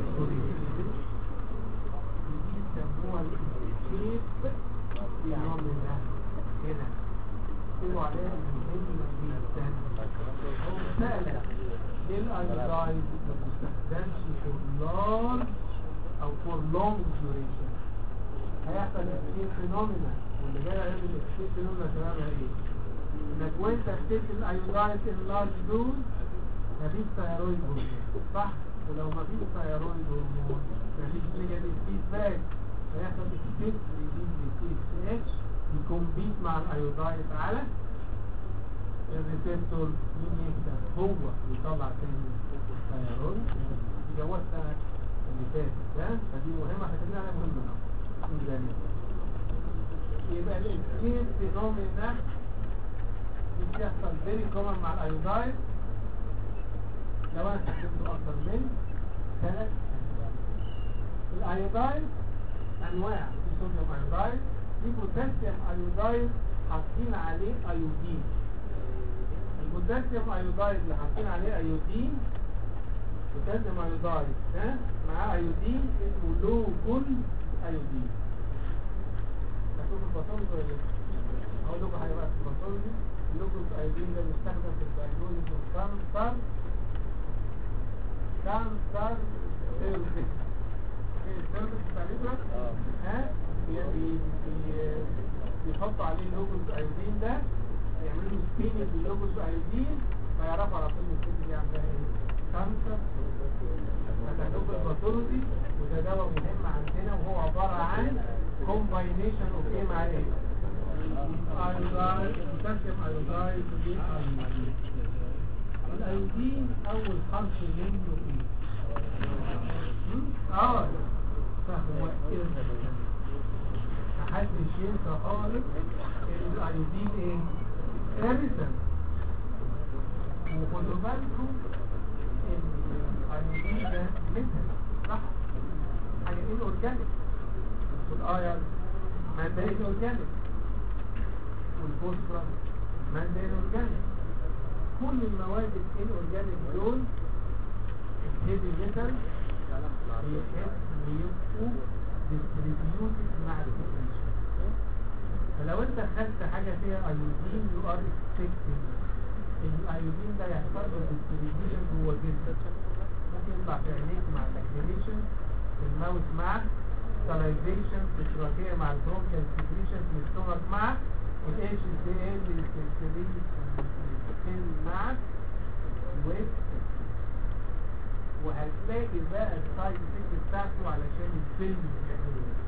دي يسموها الشيب فينومينا هنا يقولوا عليها مهمة جدا هو سألة ليه الايودايد ما بيستخدمش فور لارج او فور لونج ديوريشن هيحصل اكسير فينومينا واللي جاي على الاكسير فينومينا سببها ايه؟ انك وانت اديت الايودايد ان لارج دوز مفيش ثيرويد هرمون صح؟ ولو مفيش ثيرويد هرمون مفيش نيجاتيف فيدباك هيحصل اكسير ريليز للسي اتش اتش يكمبيت مع الايودايد على الريسبتور مين يكسب هو يطلع تاني الثيرويد جوه السنه اللي فاتت ده فدي مهمه احنا كنا عليها مهمه جميل. يبقى الاكسير فينومينا دي بتحصل فيري كومن مع الايودايد لو انا استخدمته اكتر من ثلاث الايودايد انواع في صوديوم ايودايد في بوتاسيوم ايودايد حاطين عليه ايودين البوتاسيوم ايودايد اللي حاطين عليه ايودين بوتاسيوم ايودايد ده معاه ايودين اسمه لو جول ايودين هتشوف الباثولوجي ولا لا؟ هقول لكم حاجه بقى في الباثولوجي اللوجوس ايودين ده بيستخدم في الدايجنوزيس اوف كانسر كانسر سيرفيس ايه السيرفيس بتاع الإبرة؟ ها بي- بي- بي- بيحطوا عليه لوجوس ايودين ده يعملوا له سكيننج باللوجوس ايودين فيعرفوا على طول الست دي عندها ايه كانسر هتعتبر الباثولوجي وده دواء مهم عندنا وهو عبارة عن combination of ايه مع ايه ايودايد بوتاسيوم ايودايد بالايودين الايودين اول حرف منه ايه هم؟ اه فهو إرث محدش ينسى خالص ان الايودين ايه ارثا وخدوا بالكم ان الايودين ده مثل صح حاجه ايه اورجانيك والاير ماده ايه اورجانيك والفوسفورس ماده ايه اورجانيك كل المواد الايه اورجانيك دول الهيفي ميتال بيبقوا ديستريبيوتد مع الفيكريشن فلو انت خدت حاجه فيها ايودين يو ار اكسبكتنج ان الايودين ده يحصل له ديستريبيوشن جوه جسمك ممكن يطلع في عينيك مع الاكتيفيشن في الماوس مع سلايفيشن في التراكيه مع البرونكيال سكريشن في الاستومك مع الاتش سي ال السكين مع ويب وهتلاقي بقى السايد افكت بتاعته علشان الفيلم بيعملوا ايه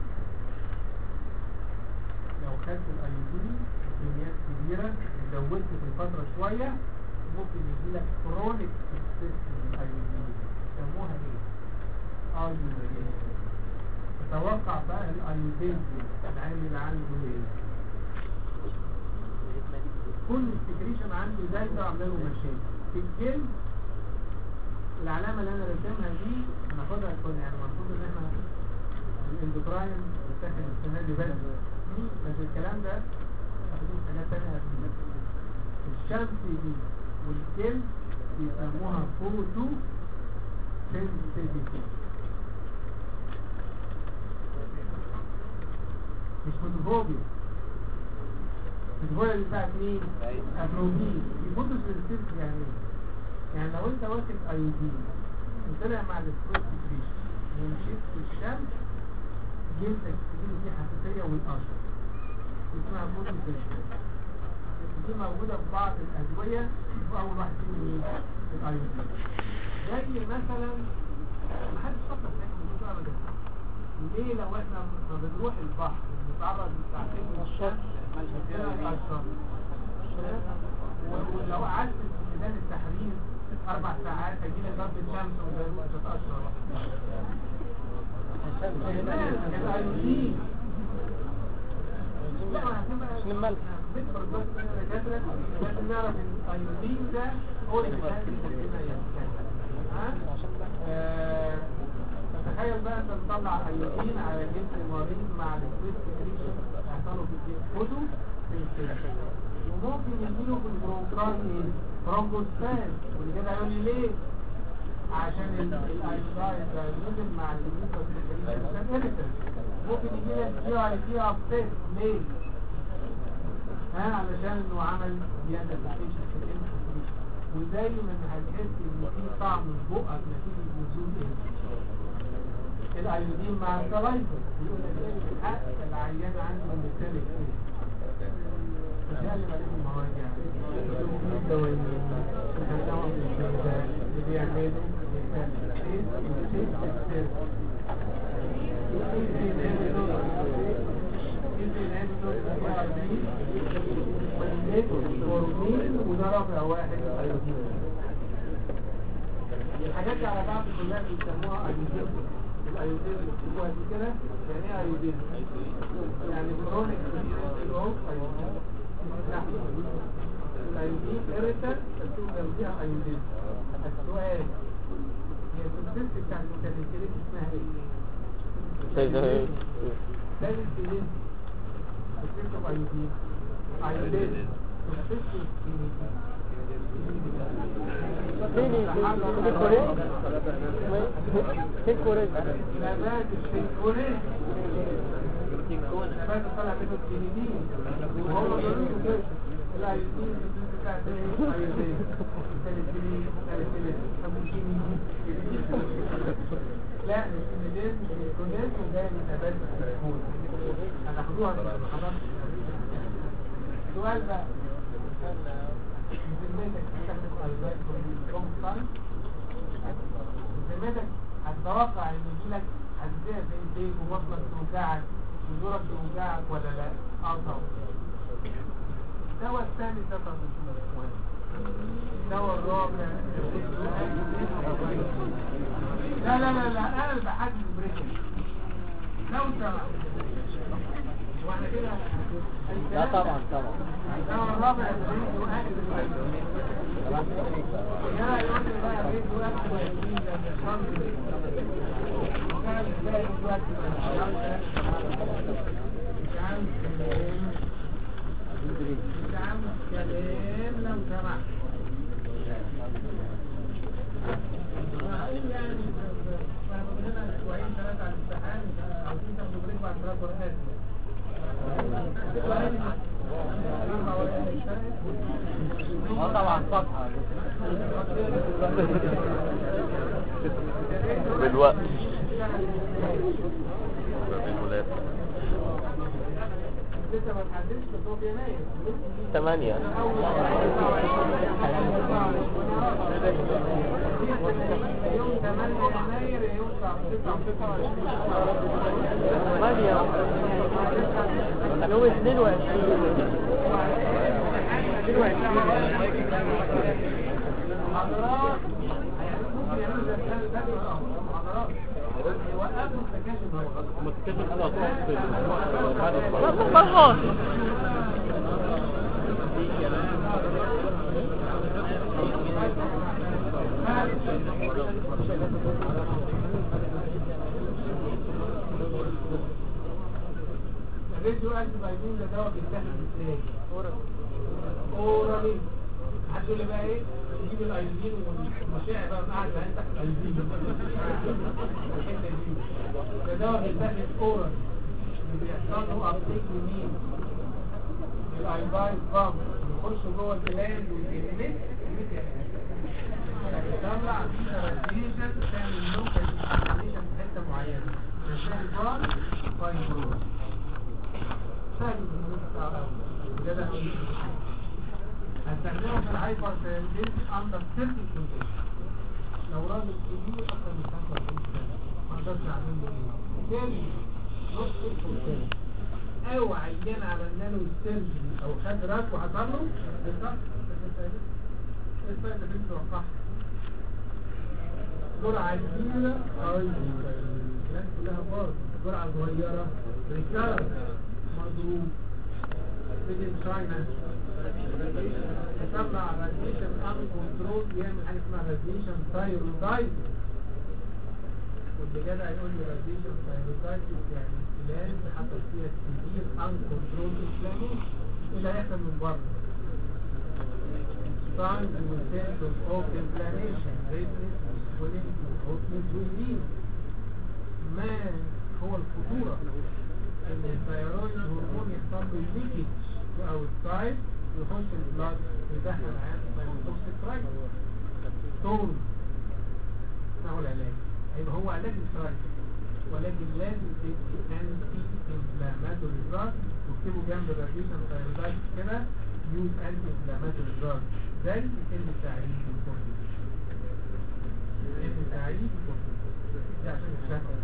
لو خدت الايودين بكميات كبيره وزودت في الفتره شويه ممكن يجي لك كرونيك اكسس الايودين يسموها ايه؟ ايودين تتوقع بقى الايودين العامل عنده ايه؟ كل السكريشن عنده زايده وعامله له مشاكل في الجلد العلامة اللي انا رسمها دي هناخدها كنا يعني المفروض ان احنا الاندوكراين بتاخد السنة اللي بس بس الكلام ده هتكون حاجات تانية قبل الشمس دي والجلد بيسموها فوتو سنسيتيفيتي مش فوتوفوبيا الفوتوفوبيا دي بتاعت مين؟ افرومين دي فوتو سنسيتيفيتي يعني ايه؟ يعني لو انت واخد ايودين وطلع مع السكروت سكريشن ومشيت في الشمس جلدك تجيله فيه حساسية والقشر اسمها فوتوسينثيسيس دي موجودة في بعض الأدوية وأول واحد فيهم مين؟ الأيودين زي مثلا محدش فكر في حاجة موجودة أبدا ليه لو احنا ما بنروح البحر بنتعرض لساعتين من الشمس بنلاقي الاشرار ولو قعدت في ميدان التحرير اربع ساعات هيجي لك ضرب الشمس ومش هتقشر الايودين عشان الملح. لازم نعرف ان الايودين ده هو اللي بيخلي ها تخيل بقى انت تطلع ايودين على جسم المريض مع السويس سكريشن هيحصلوا في الجسم خده في الكلى وممكن يجيله في البرونكاي برونكوسباز واللي كده هيقول لي ليه عشان الايودايد ده نزل مع الجسم سكريشن ممكن يجي لك جي اي تي ابسيت ليه ها علشان انه عمل زياده في الفيشن ودايما هتحس ان في طعم في بقك نتيجه نزول ايه الايودين مع السلايفر بيقول لك ايه الحق العيان عنده ميتاليك ايه مش اللي عليهم مواجع الدوايين الدواء اللي بيعملوا ميتاليك ايه وده رابع واحد الايودين الحاجات دي على بعض كلها بيسموها ايودين الايودين اللي بتسموها دي كده يعني ايه ايودين يعني كرونيك اوف ايودين الايودين اريتال تكون جنبيها ايودين السؤال هي السنسيتي بتاع الميتاليكريت اسمها ايه؟ ده السيلين السيلين ايودين ايودين فين كوريج نبات السينكونين نبات طلع منه الكينيدين وهو ضروري كده الايودين بتاعت الايودين السيلين السيلين طب الكينيدين لا الكينيدين الكينيدين وجاي من نبات السينكون هناخدوها في المحاضرات السؤال بقى ذمتك هتاخد ايودين كم طن ذمتك هتتوقع ان يجيلك حساسيه في ايديك وبطنك توجعك وزورك توجعك ولا لا؟ اه طبعا الدواء الثاني ده مهم الدواء الرابع لا لا لا لا انا اللي بحدد بريكنج لو سمحت واحنا كده لا طبعا طبعا الدواء الرابع الريد واكل يا يقول لي بقى الريد واكل ويزيد الحمد وكان ازاي الوقت مش عاوز كلام مش عاوز كلام لو سمحت هقول يعني فهموا لنا اسبوعين ثلاثه على الامتحان عاوزين تاخدوا بريك بعد ثلاث ورقات اه طبعا صفحة بالوقت بالولاد لسه ما تحددش بس هو في يناير ثمانية يوم 8 يناير يوم 29 ثمانية يوم 22 محاضرات ممكن يعملوا زي السنة اللي فاتت محاضرات يوقفوا السكاشن هم تتكلم على بعد الصلاة الراديو اكتف ايدين ده دواء بيتاخد ازاي؟ اورالي حد يقول لي بقى ايه؟ نجيب الايودين والمشاعر بقى قاعد بقى تحت الايودين الحته دي ده دواء بيتاخد اورال اللي بيحصل له ابتيك لمين؟ الايبايد بامب يخش جوه الجلاند ويتمس بيطلع راديشن تعمل لوكال راديشن في حته معينه عشان بار فايبروز هستخدمه في الهايبر سيرفيس اندر سيرتي كونديشن لو راجل كبير اكتر من 25 سنه ما اقدرش اعمل له ايه سيرجري نص الفلسطيني او عيان عملنا له سيرجري او خد راس وحصل له بالظبط السايد افكت وقعها جرعة كبيرة اي الناس كلها باظ جرعة صغيرة ريكارد مضروب فيديو تشاينا يطلع راديشن ان كنترول يعمل حاجه اسمها راديشن ثايرويدايت واللي جدع يقول لي راديشن ثايرويدايت يعني استلام حصل فيها كتير ان كنترول اسلامي ايه اللي هيحصل من بره signs and symptoms of inflammation redness swelling hotness وإيدين ما هو الخطورة ان الثيرويد هرمون يحصل له ليكج او السايد يخش البلاد يدخل العيان في توكسيك رايت تون ما هو العلاج هيبقى هو علاج السايد ولكن لازم تدي انتي انفلاماتوري دراج واكتبوا جنب الراديشن ثايرويدايت كده يوز انتي انفلاماتوري دراج ده اللي تعريف الكورتيزون اللي تعريف الكورتيزون ده عشان الشهوة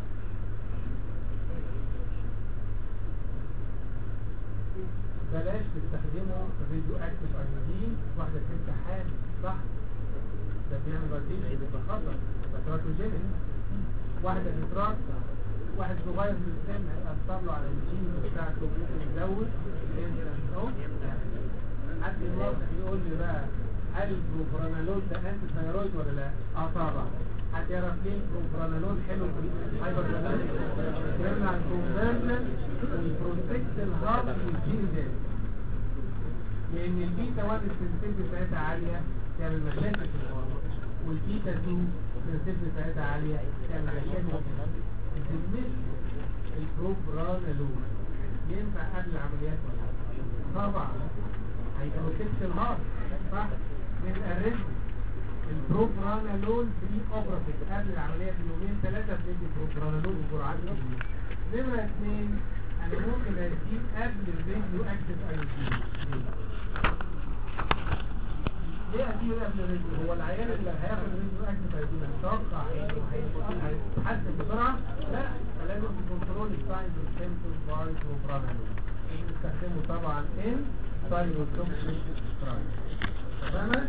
بلاش تستخدمه فيديو اكتف ايودين واحدة ست حامل صح ده بيعمل راديشن ده خطر ده تراتوجينيك واحدة نترات واحد صغير في السن هيأثر له على الجين بتاعته ممكن يزود الانسان اهو حد يوضح يقول لي بقى هل البروبرانالول ده انتي ثايرويد ولا لا؟ اه طبعا حد يعرف ليه البروبرانالول حلو في الهايبر يمنع الكونفرجن ويبروتكت الهارت والجين ده لان البيتا 1 السنسيتيف بتاعتها عاليه تعمل مشاكل في الهارت والبيتا 2 السنسيتيف بتاعتها عاليه تعمل مشاكل بالنسبه البروبرانالول ينفع قبل العمليات ولا لا؟ طبعا هيبروتكت الهارت صح من الرزق البروبرانالول بري اوبراتيف قبل العمليه بيومين ثلاثه بندي بروبرانالول بجرعات كبيره نمره اثنين انا ممكن اديه قبل الراديو اكتف ايودين ليه اديه قبل الراديو هو العيان اللي هياخد الراديو اكتف ايودين هتوقع انه هيتحسن بسرعه لا فلازم تكنترول الساينز والسيمتومز باي بروبرانالول بنستخدمه طبعا ان ثايروتوكسيك سترايك تمام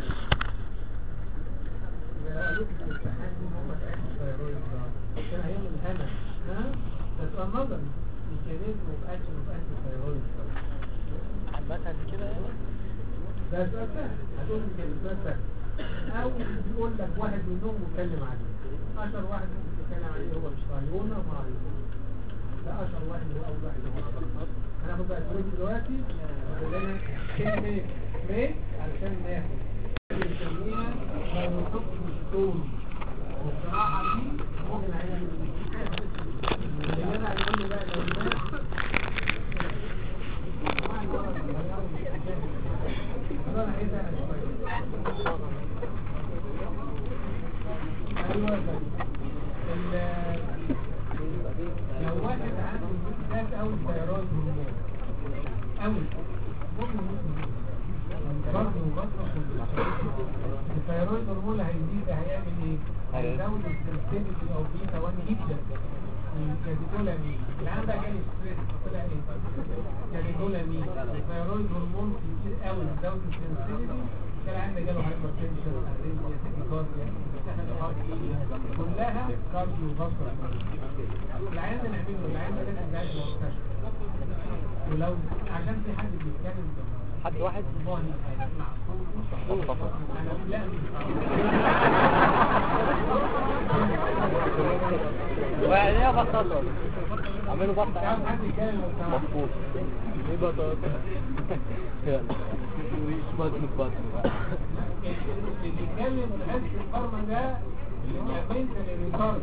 يبقى قالوا في الامتحان دي هم تعملوا ثايرويد كان هيعمل هنا ها بس النظر ميكانيزم اوف اكشن اوف انتي ثايرويد عامة كده يعني ده سؤال سهل هتقول ميكانيزم سؤال سهل او بيقول لك واحد منهم متكلم عليه اشهر واحد ممكن تتكلم عليه هو الشرايون ومعايون ده اشهر واحد هو اول واحد هو هناخد بقى الفلوس دلوقتي ولنا كلمة بريك علشان ناخد بنسميها هايروتوكسيستون والصراحة دي ممكن عينها اللي انا هيقول لي بقى لو الناس انا عايزها ايوه ال- لو واحد عنده زاد أو الثيرويد هرمون أو ممكن برضه بطرق الثيرويد هرمون اللي هيزيد ده هيعمل ايه؟ هيزود السنسيتيفيتي او بيتا 1 جدا الكاتيكولامين العام بقى جالي ستريس طلع ايه؟ كاتيكولامين الثيرويد هرمون كتير قوي زود السنسيتيفيتي كان عندنا جاله هايبر تنشن اريزيا تيكيكارديا كلها كارديو فاسكولار العيان ده نعمله العيان ده لازم يعيش في المستشفى ولو عشان في حد بيتكلم حد واحد والله هيسمع صوته انا لا ويعني ايه بطاطا اعملوا مش بطاطا عاوز حد يتكلم لو سمحت مظبوط ايه بطاطا يلا بطن بطن اللي بيتكلم تحس الفرمة ده يعمل الريكارد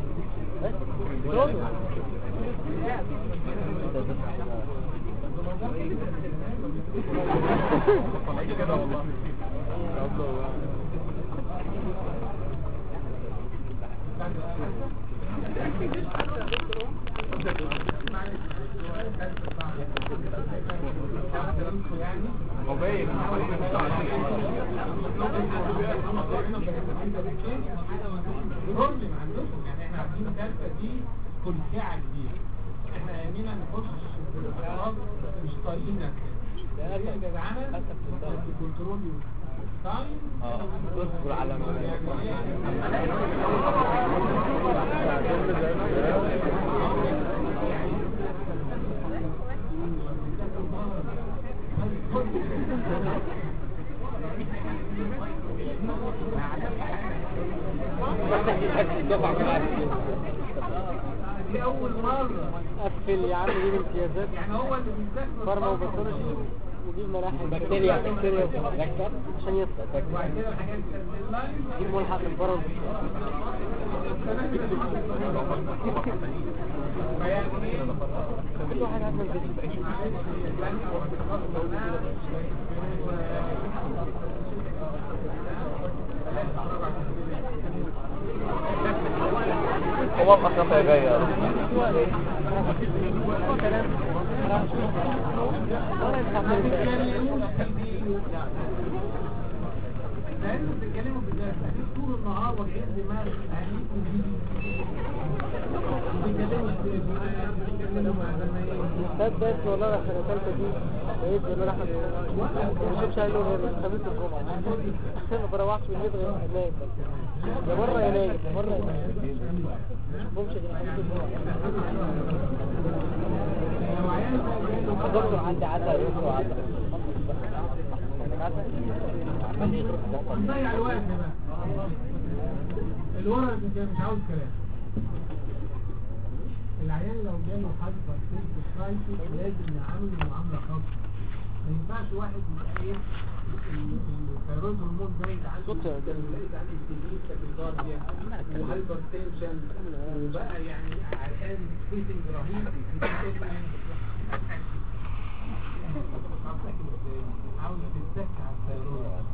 يعني هو باين الرمل ما عندكم يعني احنا عارفين الكارثه دي كلكعة كبيرة احنا يمينا نخش في الاعراض مش طايقين نفسنا هي جدعانة بس كنترول تايم اه اصبر على ما دي اول مرة قفل يا عم جيب امتيازات يعني هو اللي بيستخدم فارما وباثولوجي وجيب مراحل بكتيريا بكتيريا عشان يطلع وبعد كده الحاجات اللاين جيب ملحق البرد كل واحد عارف الفيديو هو اصلا جاي ولا ينفع لانه بتتكلموا بالذات هتيجي طول النهار واجعين دماغ اهاليكم دي بيتكلموا بيتكلموا مع زمايلهم استاذ بس والله انا سنه ثالثه دي بقيت بقول احمد ما بشوفش قال له غير خميس الجمعه ما بروحش من البيت غير انام بس يا مره يا نايم يا مره يا نايم ما بشوفهمش غير خميس الجمعه الدكتور عندي عدى يوسف وعدى نضيع الوقت بقى الورق انت مش عاوز كلام العيان لو جاله حاجة سيرفيس لازم نعامله معاملة خاصة ما ينفعش واحد يبقى ايه الثيرويد هرمون زايد عنده صوت يا جدع. زايد عنده استجيب تاكيكارديا وهايبر تنشن وبقى يعني عرقان سبيسنج رهيب عاوز تتك على الثيرويد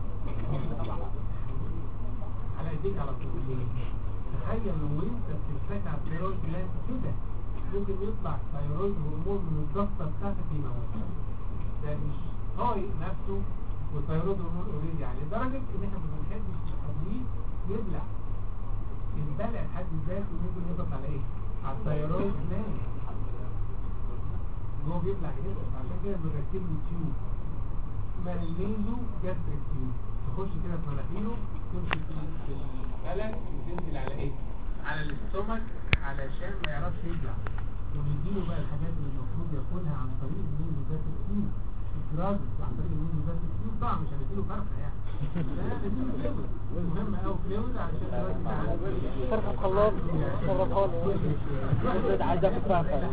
على ايديك على طول تخيل لو انت بتتك على الثيرويد جلاند كده ممكن يطلع ثيرويد هرمون من الضغطه بتاعتك يموت ده مش طايق نفسه والثيرويد هرمون اوريدي عليه لدرجه ان احنا ما بنحبش الحديد يبلع البلع حد ذاته ممكن يضغط على ايه؟ على الثيرويد جلاند هو بيبلع كده عشان كده بنركب له تيوب اسمها الميزو جاستريك تيوب تخش كده في مناخيره تمشي في في البلد وتنزل على ايه؟ على الاستومك علشان ما يعرفش يبلع ونديله بقى الحاجات اللي المفروض ياكلها عن طريق الميزو جاستريك تيوب الدراجز عن طريق الميزو جاستريك تيوب طبعا مش هنديله فرخه يعني لا نديله فلويد مهم قوي فلويد علشان الراجل ده عنده فرقة خلاط فرقان زاد عايز اكل فرقة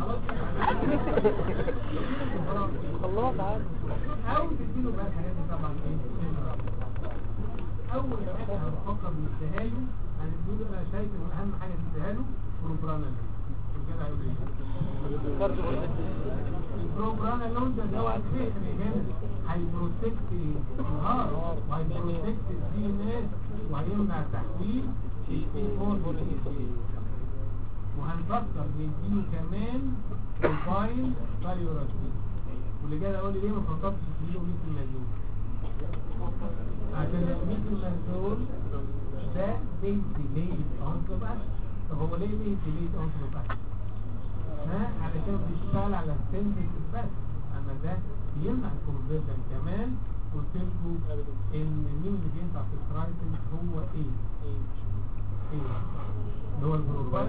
خلاط عادي او تديله بقى الحاجات دي طبعا ايه اول حاجه هنفكر نديها له هنديله انا شايف ان اهم حاجه تديها له بروبرانال الجدع يقول ايه برضه البروبرانال لون ده هو السحر هنا هيبروتكت الهارت وهيبروتكت الدي ان اس وهيمنع تحويل السي 4 وهنفكر نديله كمان بروفايل فاليوراسين واللي جاي اقول لي ليه ما فكرتش تديله ميث المازول عشان الميث المازول ده ليه ديليد اونسل اوف اكشن طب هو ليه ليه ديليد اونسل اوف اكشن ها علشان بيشتغل على السنسيتيف بس اما ده بيمنع الكونفرجن كمان قلت لكم ان مين اللي بينفع في الكرايسيس هو ايه ايه اللي هو البروفايل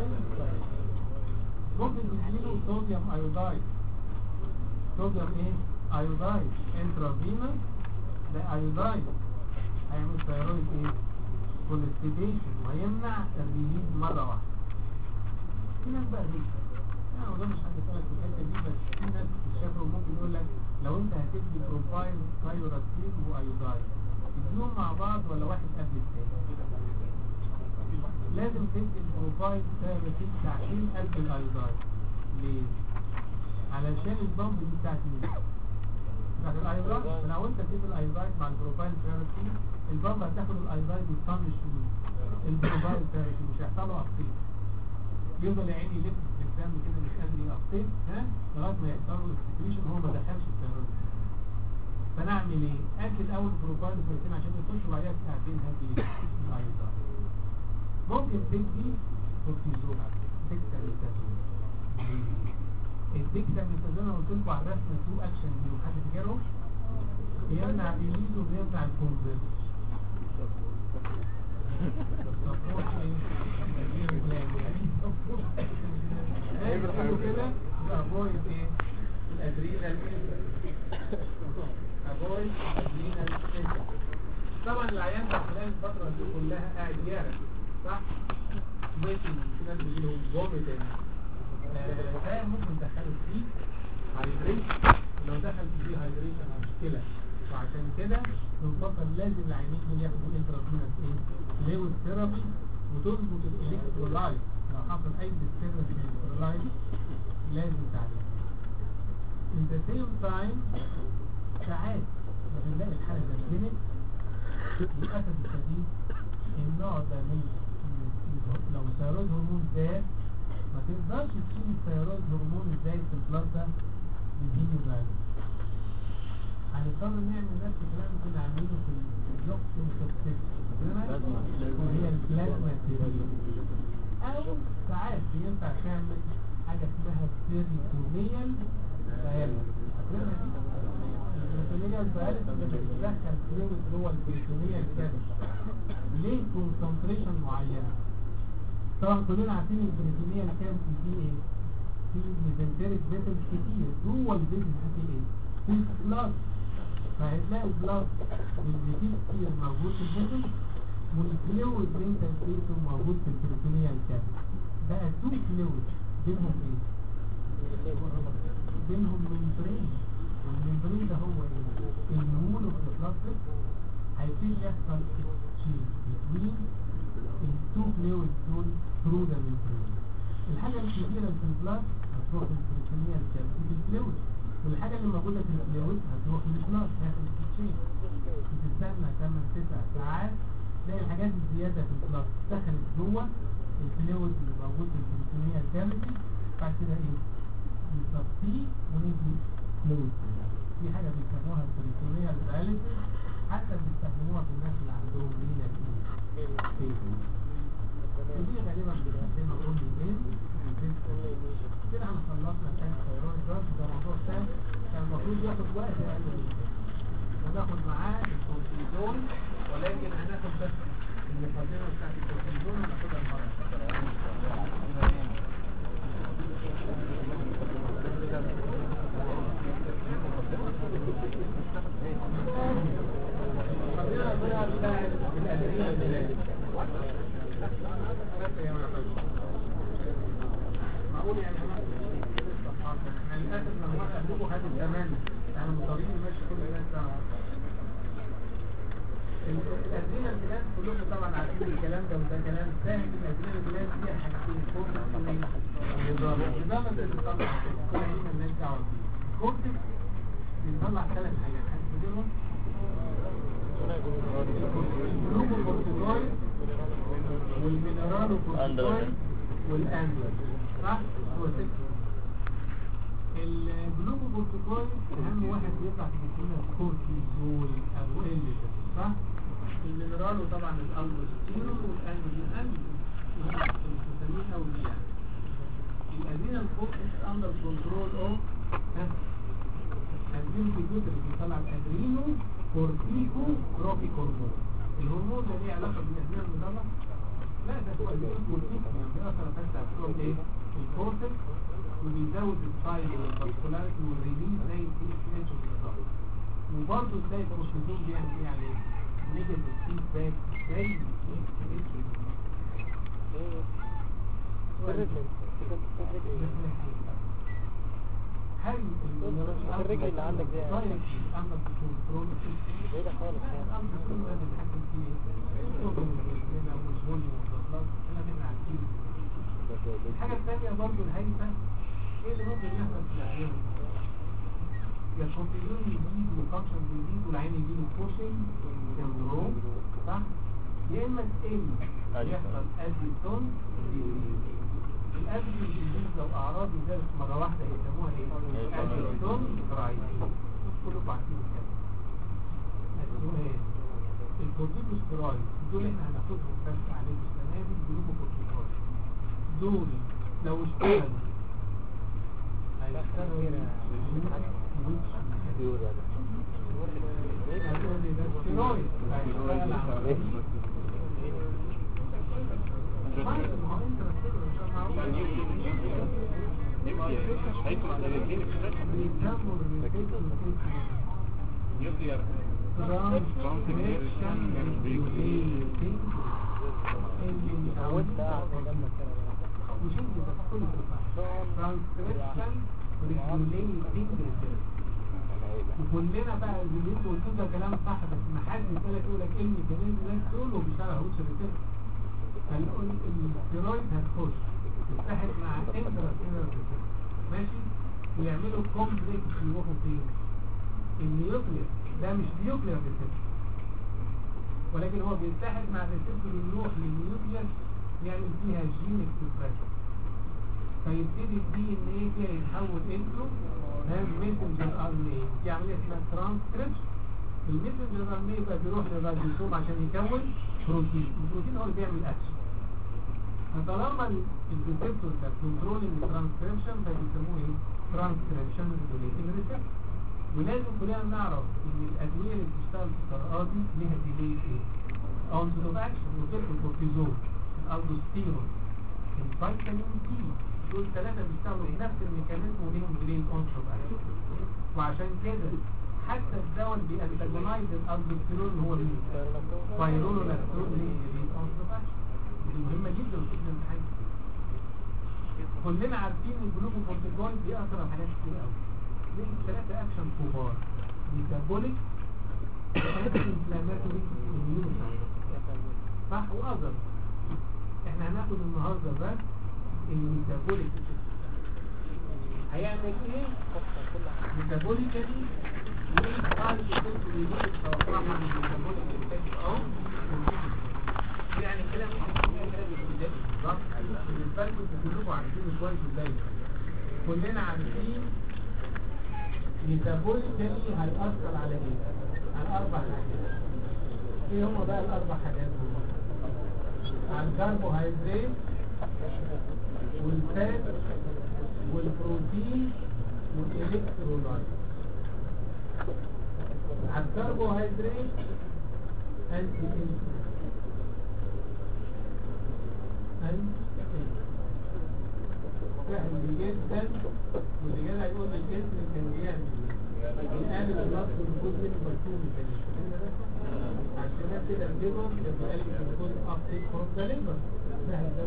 ممكن تديله صوديوم ايودايد صوديوم ايه ايودايد انترافينوس ده ايودايد هيعمل ثيرويد ايه كونستيبيشن وهيمنع الريليز مره واحده في ناس بقى دي يعني وده مش حد يسالك في الحته دي بس في ناس شافوا ممكن يقول لك لو انت هتدي بروفايل ثايروكسين وايودايد تديهم مع بعض ولا واحد قبل الثاني لازم تدي البروفايل ثايروكسين ساعتين قبل الايودايد ليه؟ علشان البامب دي بتاعت مين؟ بتاعت الايودايد لو انت اديت الايودايد مع البروفايل ثايروكسين البامب هتاخد الايودايد وتطنش مين؟ البروفايل ثايروكسين مش هيحصل له ابتيك يفضل يا عيني يلف في الدم كده مش قادر يقطع ها لغايه ما يحصل له اكسكريشن هو ما دخلش الثيرويد فنعمل ايه؟ اكل اول بروفايل ثايروكسين عشان يخش وبعدها ساعتين هدي الايودايد ممكن تدي كورتيزون الدكساميثازون الدكساميثازون انا قلت لكم على الرسم تو اكشن دي حد فاكره بيمنع الريليز وبيمنع الكونفرت كده avoid ايه الادرينال avoid adrenal طبعا العيان ده خلال الفترة دي كلها قاعد يعرف صح؟ ممكن في ناس بيجيلهم فوميتنج ده ممكن تدخله فيه هايدريشن لو دخل فيه هايدريشن مشكلة وعشان كده يفضل لازم العيانين دول ياخدوا انترافينوس ايه؟ ليوز ثيرابي وتظبط الالكترولايت لو حصل اي ديستربنس في الالكترولايت لازم تعالج in the same time ساعات ما بنلاقي الحالة زلزلت للأسف الشديد النوع ده من من- لو الثيرويد هرمون زاد ما تقدرش تشيل الثيرويد هرمون ازاي في البلاد ده بالهيموجلوبين هنضطر نعمل نفس الكلام اللي كنا عاملينه في الجوكسين توكسيك وهي البلازما تيريا او ساعات بينفع تعمل حاجه اسمها بيريتونيال داياليز البيريتونيال داياليز بتدخل فلويد جوه البيريتونيال كابس ليه كونسنتريشن معينه طبعا كلنا عارفين البريتونيال كابس دي ايه في ميزنتريك فيتل كتير جوه الفيتل دي ايه في بلاد فهتلاقوا بلاد اللي فيه كتير موجود في الفيتل والفلويد اللي انت لقيته موجود في البريتونيال كابس بقى تو فلويد بينهم ايه بينهم ممبرين والممبرين ده هو ايه المول اوف ذا بلاد هيبتدي يحصل تشينج بين التو فلويد دول ثرو ذا ممبرين الحاجه الكبيره في البلاد هتروح للبريتونيال كابس في الفلويد والحاجه اللي موجوده في الفلويد هتروح للبلاد هيحصل تشينج بتستنى 8 9 ساعات تلاقي الحاجات الزياده في البلاد دخلت جوه الفلويد اللي موجود في البريتونيال كافيتي بعد كده ايه نصفيه وندي فلويد في حاجه بيسموها البريتونيال دايليسيس حتى بيستخدموها في الناس اللي عندهم رينا ايه ودي غالبا بتبقى زي ما قلنا ايه كده احنا خلصنا كان خيران الجرس ده موضوع سهل كان المفروض ياخد وقت اقل من كده وناخد معاه الكورتيزون ولكن هناخد بس المقدمه بتاعت الكورتيزون هناخدها المره المقدمه بقى بتاعت الادرينال البلاد بس يا جماعه معقول يعني احنا للاسف لما احنا عندكم هذه الزمان يعني مضطرين نمشي كل الناس سوا الأدرينا البلاد كلكم طبعا عارفين الكلام ده وده كلام سهل الأدرينا البلاد فيها حاجتين كورتكس ونظام النظام اللي بيطلع كل هنا مالناش دعوه بيه كورتكس بيطلع ثلاث حاجات هتفكرهم الجلوكوكورتيكويد والمينرالوكورتيكويد والاندلر صح؟ هو ست الجلوكوكورتيكويد اهم واحد بيطلع في جسمنا الكورتيزول او ال صح؟ المينرالو طبعا الالبوستيرول والاندلر الفيتامين او دي يعني الادرينال كورتكس اندر كنترول اوف ادرينال بيجوتري بيطلع الادرينو كورتيكو تروفيك هرمون الهرمون ده ليه علاقه بالادرينال المطلع لا ده هو الادرينال كورتيكو يعني بيأثر بس على الكورت ايه الكورتكس وبيزود السايز والفاسكولاريتي والريليز زي التي اس اتش بالظبط وبرضه ازاي الكورتيزون بيعمل ايه عليه نيجاتيف فيدباك زي التي اس هل الرجل اللي عندك دي يعني. عندك كنترول بعيدة خالص يعني. الامر كله ده بنتحكم فيه الأذن والجسم والهون والضغط احنا كنا عارفين الحاجة الثانية برضو الهايفة ايه اللي ممكن يحصل في الأحيان يا الكونتينيون يزيد والفانكشن يزيد والعين يجيله بوشنج سندروم صح؟ يا اما تقل يحصل اديسون الاديسون ديزيز لو اعراض زادت مرة واحدة يسموها ايه؟ اديسون رايز كلكم عارفين الكلام السؤال الكورتيكوستيرويد دول احنا هناخدهم بس عليهم السنة دي الجلوكوكورتيكويد دول لو اشتغل هيشتغل هتقول لي ده ستيرويد هيشتغل على ما هو انت بتقول ان شاء الله هيكون على الاثنين بيسموا الريسيت نيوكلير ترانسكريبشن ريجوليتنج اللي مش عاوز مش انت بتقول ترانسكريبشن ريجوليتنج وكلنا بقى اللي انتوا قلتوه ده كلام صح بس ما حد يسالك يقول لك ايه الميكانيزم ده تقول له بيشتغل هوش ريسيت هنقول الستيرويد هتخش تتحد مع انترا ماشي ويعملوا كومبلكس يروحوا فين النيوكلير ده مش نيوكلير ريسبتور ولكن هو بيتحد مع الريسبتور يروح للنيوكلير يعمل فيها جين اكسبريشن فيبتدي الدي ان ايه فيها يتحول انتو ميسنجر ار ان ايه دي عمليه اسمها ترانسكريبشن الميسنجر ار ان ايه بقى بيروح للراديوسوم عشان يكون بروتين البروتين هو اللي بيعمل اكشن فطالما الريسبتور ده كنترولينج ترانسكريبشن فبيسموه ايه ترانسكريبشن ريجوليتنج ريسبتور ولازم كلنا نعرف ان الادويه اللي بتشتغل في الطرقات دي ليها ديلي ايه اونست اوف اكشن وكيف الكورتيزون الالدوستيرون الفيتامين سي دول ثلاثه بيشتغلوا بنفس الميكانيزم وليهم ديلي اونست اوف اكشن وعشان كده حتى الدواء اللي بيأنتاجونايز الالدوستيرون هو مين؟ بايرونولاسترون ليه ديلي اونست اوف اكشن دي مهمه جدا في الامتحان كلنا عارفين ان الجلوكوكورتيكويد بيأثر على حاجات كتير قوي دي ثلاثة اكشن كبار ميتابوليك انفلاماتوري صح واذر احنا هناخد النهارده بس الميتابوليك هيعمل ايه ميتابوليكالي وايه قاعدة الكتب اللي دي بتوقعها من الميتابوليك افكت او يعني كلام كلام ابتدائي بالظبط بالنسبه لكم كلكم عارفين كويس ازاي كلنا عارفين ميتابوليكالي هيأثر على ايه؟ على اربع حاجات ايه هم بقى الاربع حاجات دول؟ على الكربوهيدرات والفات والبروتين والالكترولايت على الكربوهيدرات انتي انسولين انتي سهل جدا واللي جاي هيقول لي الاسم كان بيعمل ايه بيقابل اللفظ الجزء من المرسوم عشان كده الليبر يبقى قال لي الجزء ابتيك فروم ذا ليبر سهل ده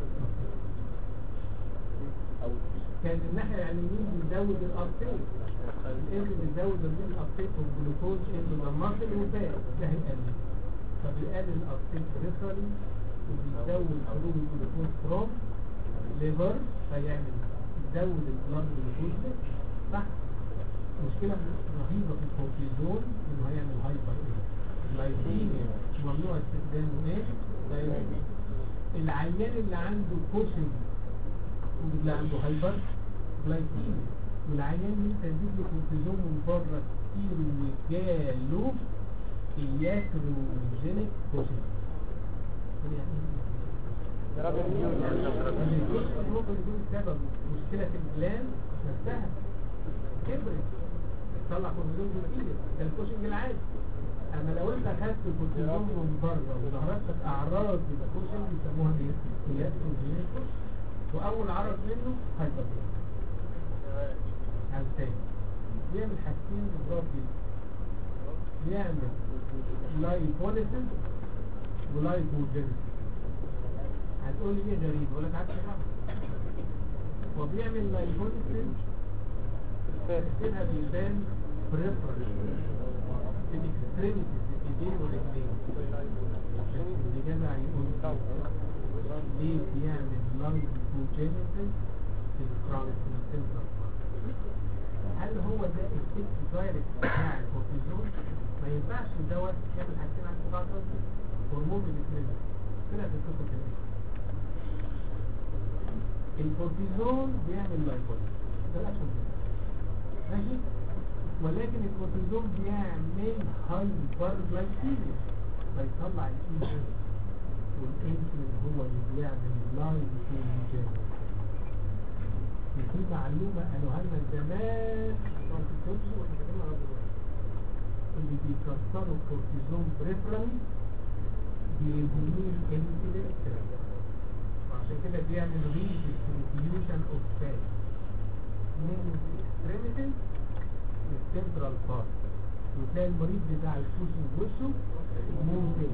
كان الناحية اليمين بيزود الابتيك الاسم بيزود الابتيك والجلوكوز انه المصل وفات سهل قال لي فبيقلل الابتيك بريفرالي وبيزود خروج الجلوكوز فروم ليفر فيعمل يزود البلاد جلوكوز صح مشكلة رهيبة في الكورتيزون انه هيعمل هايبر لايسيميا ممنوع استخدامه ايه؟ دايركت. العيان اللي عنده كوشن واللي عنده هايبر جلايسيميا والعيان اللي انت تديك له كورتيزون من بره كتير وجاله ياتروجينيك كوشن يا رب الكوشن ممكن يكون سبب مشكلة في الجلان نفسها كبرت طلع كورتيزون كتير ده الكوشنج العادي اما لو انت خدت كورتيزون من بره وظهرت اعراض الكوشنج بيسموها ايه؟ ياتروجينيك كوشن واول عرض منه هايبر على الثاني بيعمل حاجتين بالظبط جدا بيعمل لايبوليسيس ولايبوجينيسيس هتقول لي ايه غريب اقول لك عكس حاجه هو بيعمل لايبوليسيس تكتبها بيبان بريفرنس الاكستريميتيز الايدين والرجلين اللي جدع يقول ليه بيعمل لايبوجينيسيس في الكرونيك هل هو ده الفيكس دايركت بتاع الكورتيزون ما ينفعش الدواء يعمل حاجتين عن بعض هرمون الاثنين كده تتصل كده الكورتيزون بيعمل لايبوليس ده الاكشن ماشي ولكن الكورتيزون بيعمل هايبر جلايسيميا فيطلع الانسولين والانسولين هو اللي بيعمل لايبوجين في معلومة قالوها لنا زمان ما تكتبش واحنا كنا على دلوقتي اللي بيكسروا الكورتيزون بريفرنس بيهمين الانسولين وعشان كده بيعمل ريديستريبيوشن اوف فات من الاكستريميتي للسنترال بارت وتلاقي المريض بتاع الفوسن وشه ممكن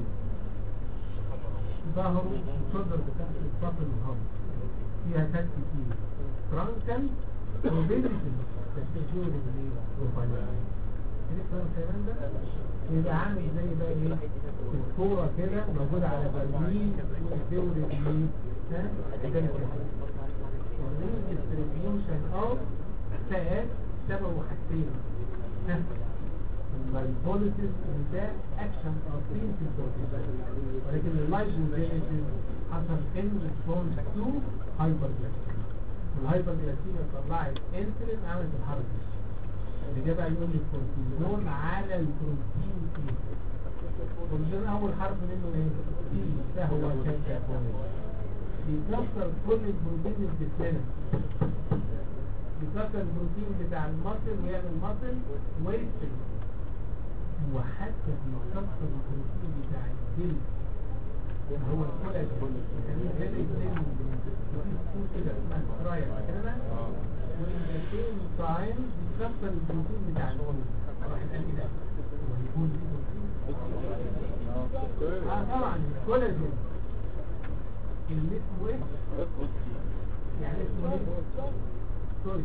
ظهره الصدر بتاعت البطن الهضم فيها فات كتير ترانكل وبيلتن تستشير رجليه وفايلين تفهم الكلام ده يبقى عامل زي بقى ايه الكوره كده موجوده على برميل ويدور رجليه ها ده الكلام distribution of fat سببه حاجتين ها اللايبوليسيس ده اكشن او برنسبل ولكن اللايبوليسيس حصل ان ريسبونس تو هايبرجلايسيميا والهايبرجلايسيميا طلعت انسولين عملت الحركه اللي جه بقى يقول لي الكورتيزون على البروتين ايه الكورتيزون اول حرف منه ايه تي فهو كاتابون بيكسر كل البروتين اللي في جسمنا بيكسر البروتين بتاع المصل ويعمل مصل ويستنج وحتى بيكسر البروتين بتاع الجلد هو الكولاجين يعني زي الجلد في كده اسمها سترايا كده وإن سيم تايم بيكسر البروتين بتاع الجلد واحد قال كده هو يكون فيه بروتين اه طبعا الكولاجين اللي اسمه ايه؟ يعني اسمه ايه؟ سوري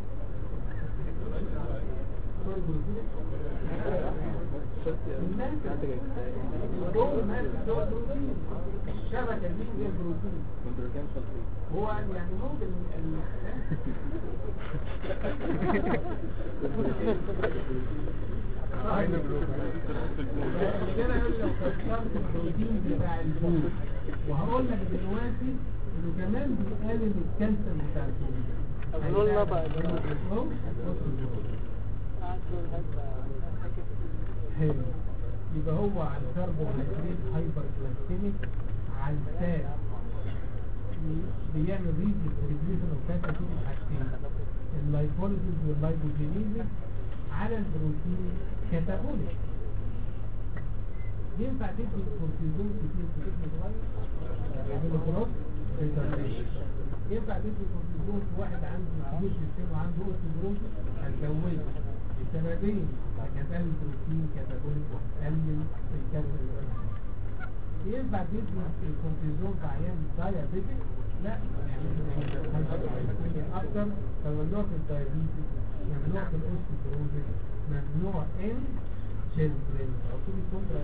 سوري بروتين دول مال دول بروتين الشبكة دي هي البروتين هو يعني ممكن ال- اللي كده يقول لو كسرت البروتين بتاع البول وهقول لك دلوقتي انه كمان بيقلل الكالسيوم بتاع البول أقول له بقى. أهو، بص البول. حلو يبقى هو على الكربوهيدرات هايبر جلايسيميك على الفات بيعمل ريديستريبيوشن اوف فات في حاجتين اللايبوليسيس واللايبوجينيزيس على البروتين كاتابوليك ينفع تدي الكورتيزون كتير في جسم صغير يعمل خلاص ينفع تدي الكورتيزون في واحد عنده كبير في السن وعنده اوستيوبروسيس هتزوده السببين هتقلل البروتين كاتابوليك وهتقلل الكالسيوم ينفع تدي الكورتيزون في عيان دايابيتك لا يعني اكتر فممنوع في الدايابيتس ممنوع في الاوستيوبروسيس ممنوع ان children او كل كونترا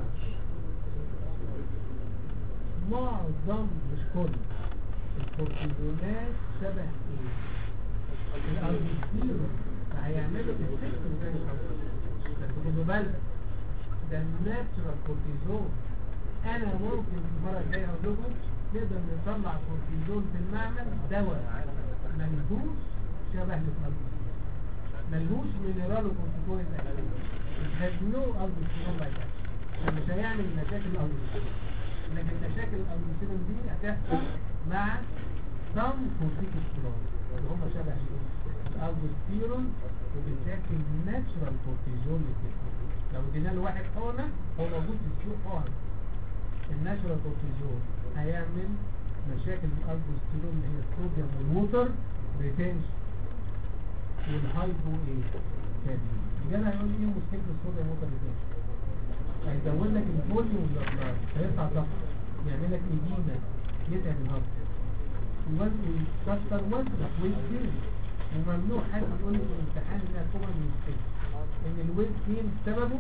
معظم مش كل الكورتيزونات شبه ايه الاربيتيرون هيعملوا السيستم زي الأول. بس خدوا بالك ده الناتشرال كورتيزون انا ممكن في المره الجايه اقول لكم نقدر نطلع كورتيزون في المعمل دواء ملهوش شبه للاربيتيرون ملهوش مينرال وكورتيكون الاساسي has no aldosterone like that مش هيعمل مشاكل الالدوستيرون لكن مشاكل الالدوستيرون دي هتحصل مع some corticosteroid اللي هم شبه الالدوستيرون وبتشكل ناتشرال كورتيزون للجسم لو ادينا له واحد حقنه هو موجود في السوق حقنه الناتشرال كورتيزون هيعمل مشاكل الالدوستيرون اللي هي الصوديوم والووتر ريتنشن والهايبو ايه كادمي الجنة هيقول لي ايه مشكلة الصوديوم والووتر ريتنشن هيزود لك الفوليوم والابلاج هيرفع ضغط يعمل لك ايدينا يتعب الهضم الوزن يكسر وزنك ويت جين وممنوع حد يقول لي في الامتحان انها كومن مشكلة ان الويت جين سببه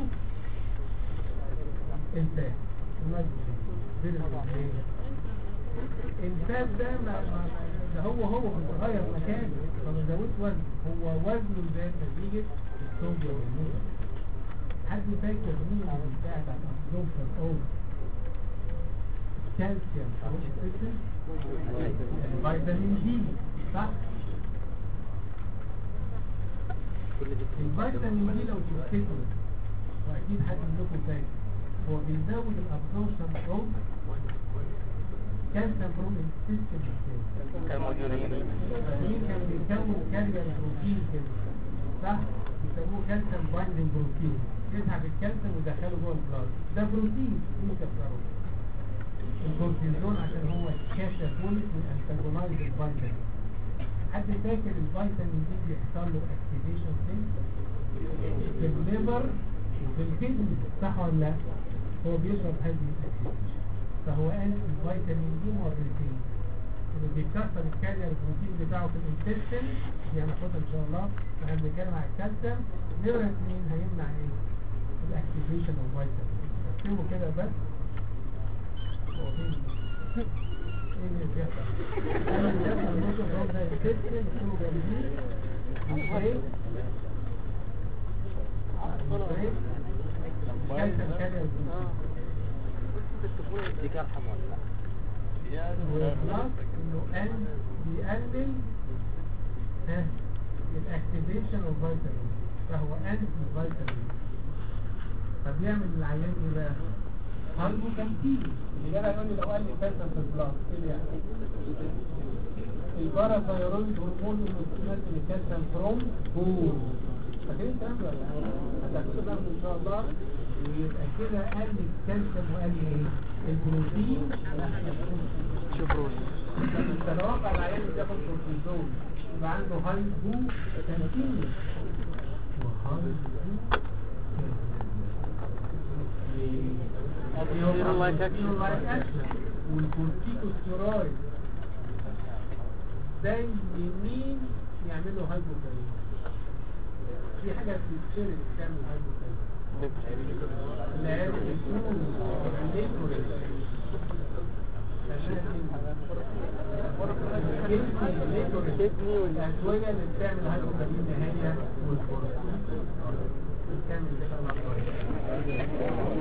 الفات الوزن الفات ده ما ما- ده هو هو بيتغير مكانه فما زودش وزن هو وزنه زاد نتيجة الصوديوم والووتر حد فاكر مين اللي بيساعد على الابزوربشن اوف كالسيوم او الفيتامين الفيتامين دي صح الفيتامين دي لو تفتكروا واكيد حد منكم فاكر هو بيزود الابزوربشن اوف الكالسيوم فروم السيستم كان موجود هنا مين كان بيكون كارير بروتين كده صح بيسموه كالسيوم بايندنج بروتين يسحب الكالسيوم ويدخله جوه البلاد ده بروتين مين كسره الكورتيزون عشان هو كاتابول والانتاجونايز الفيتامين حد فاكر الفيتامين دي بيحصل له اكتيفيشن فين في الليفر وفي الكدني صح ولا لا هو بيشرب هذه الاكتيفيشن فهو قال الفيتامين دي مرتين اللي بيكسر الكالير البروتين بتاعه في الانتستين دي هناخدها ان شاء الله احنا بنتكلم على الكالسيوم نمرة اثنين هيمنع ايه؟ الاكتيفيشن اوف فيتامين اكتبوا كده بس هو فين ايه اللي بيحصل؟ انا اللي بيحصل موشن اوف ذا انتستين اكتبوا جنبيه بريك بريك كالسيوم كالير البروتين دي كان حمول وبلس انه ان بيقلل ها الاكتيفيشن اوف فيتامين فهو انتي فيتامين فبيعمل العيان ايه بقى؟ هايبوكالسيميا اللي جاي يقول لي لو قال لي كالسيوم في البلاد ايه اللي يحصل؟ الباراثايرويد هرمون اللي بينزل الكالسيوم فروم بول فاكرين الكلام ده ولا لا؟ هتاخدوه ناخده ان شاء الله ويبقى كده قل الكالسيوم وقل ايه؟ البروتين شوف روس تتوقع العيان اللي بياخد كورتيزون يبقى عنده هايبو كالسيميا Steroid action. والكورتيكوستيرويد ده يمين يعمل له هايبوكاليميا في حاجه بتتشرب بتعمل هايبوكاليميا العيال بيكون الليكوريد كدني وال- الأدوية اللي بتعمل هايبوكاليميا هي والكورتيكوستيرويد بتعمل كده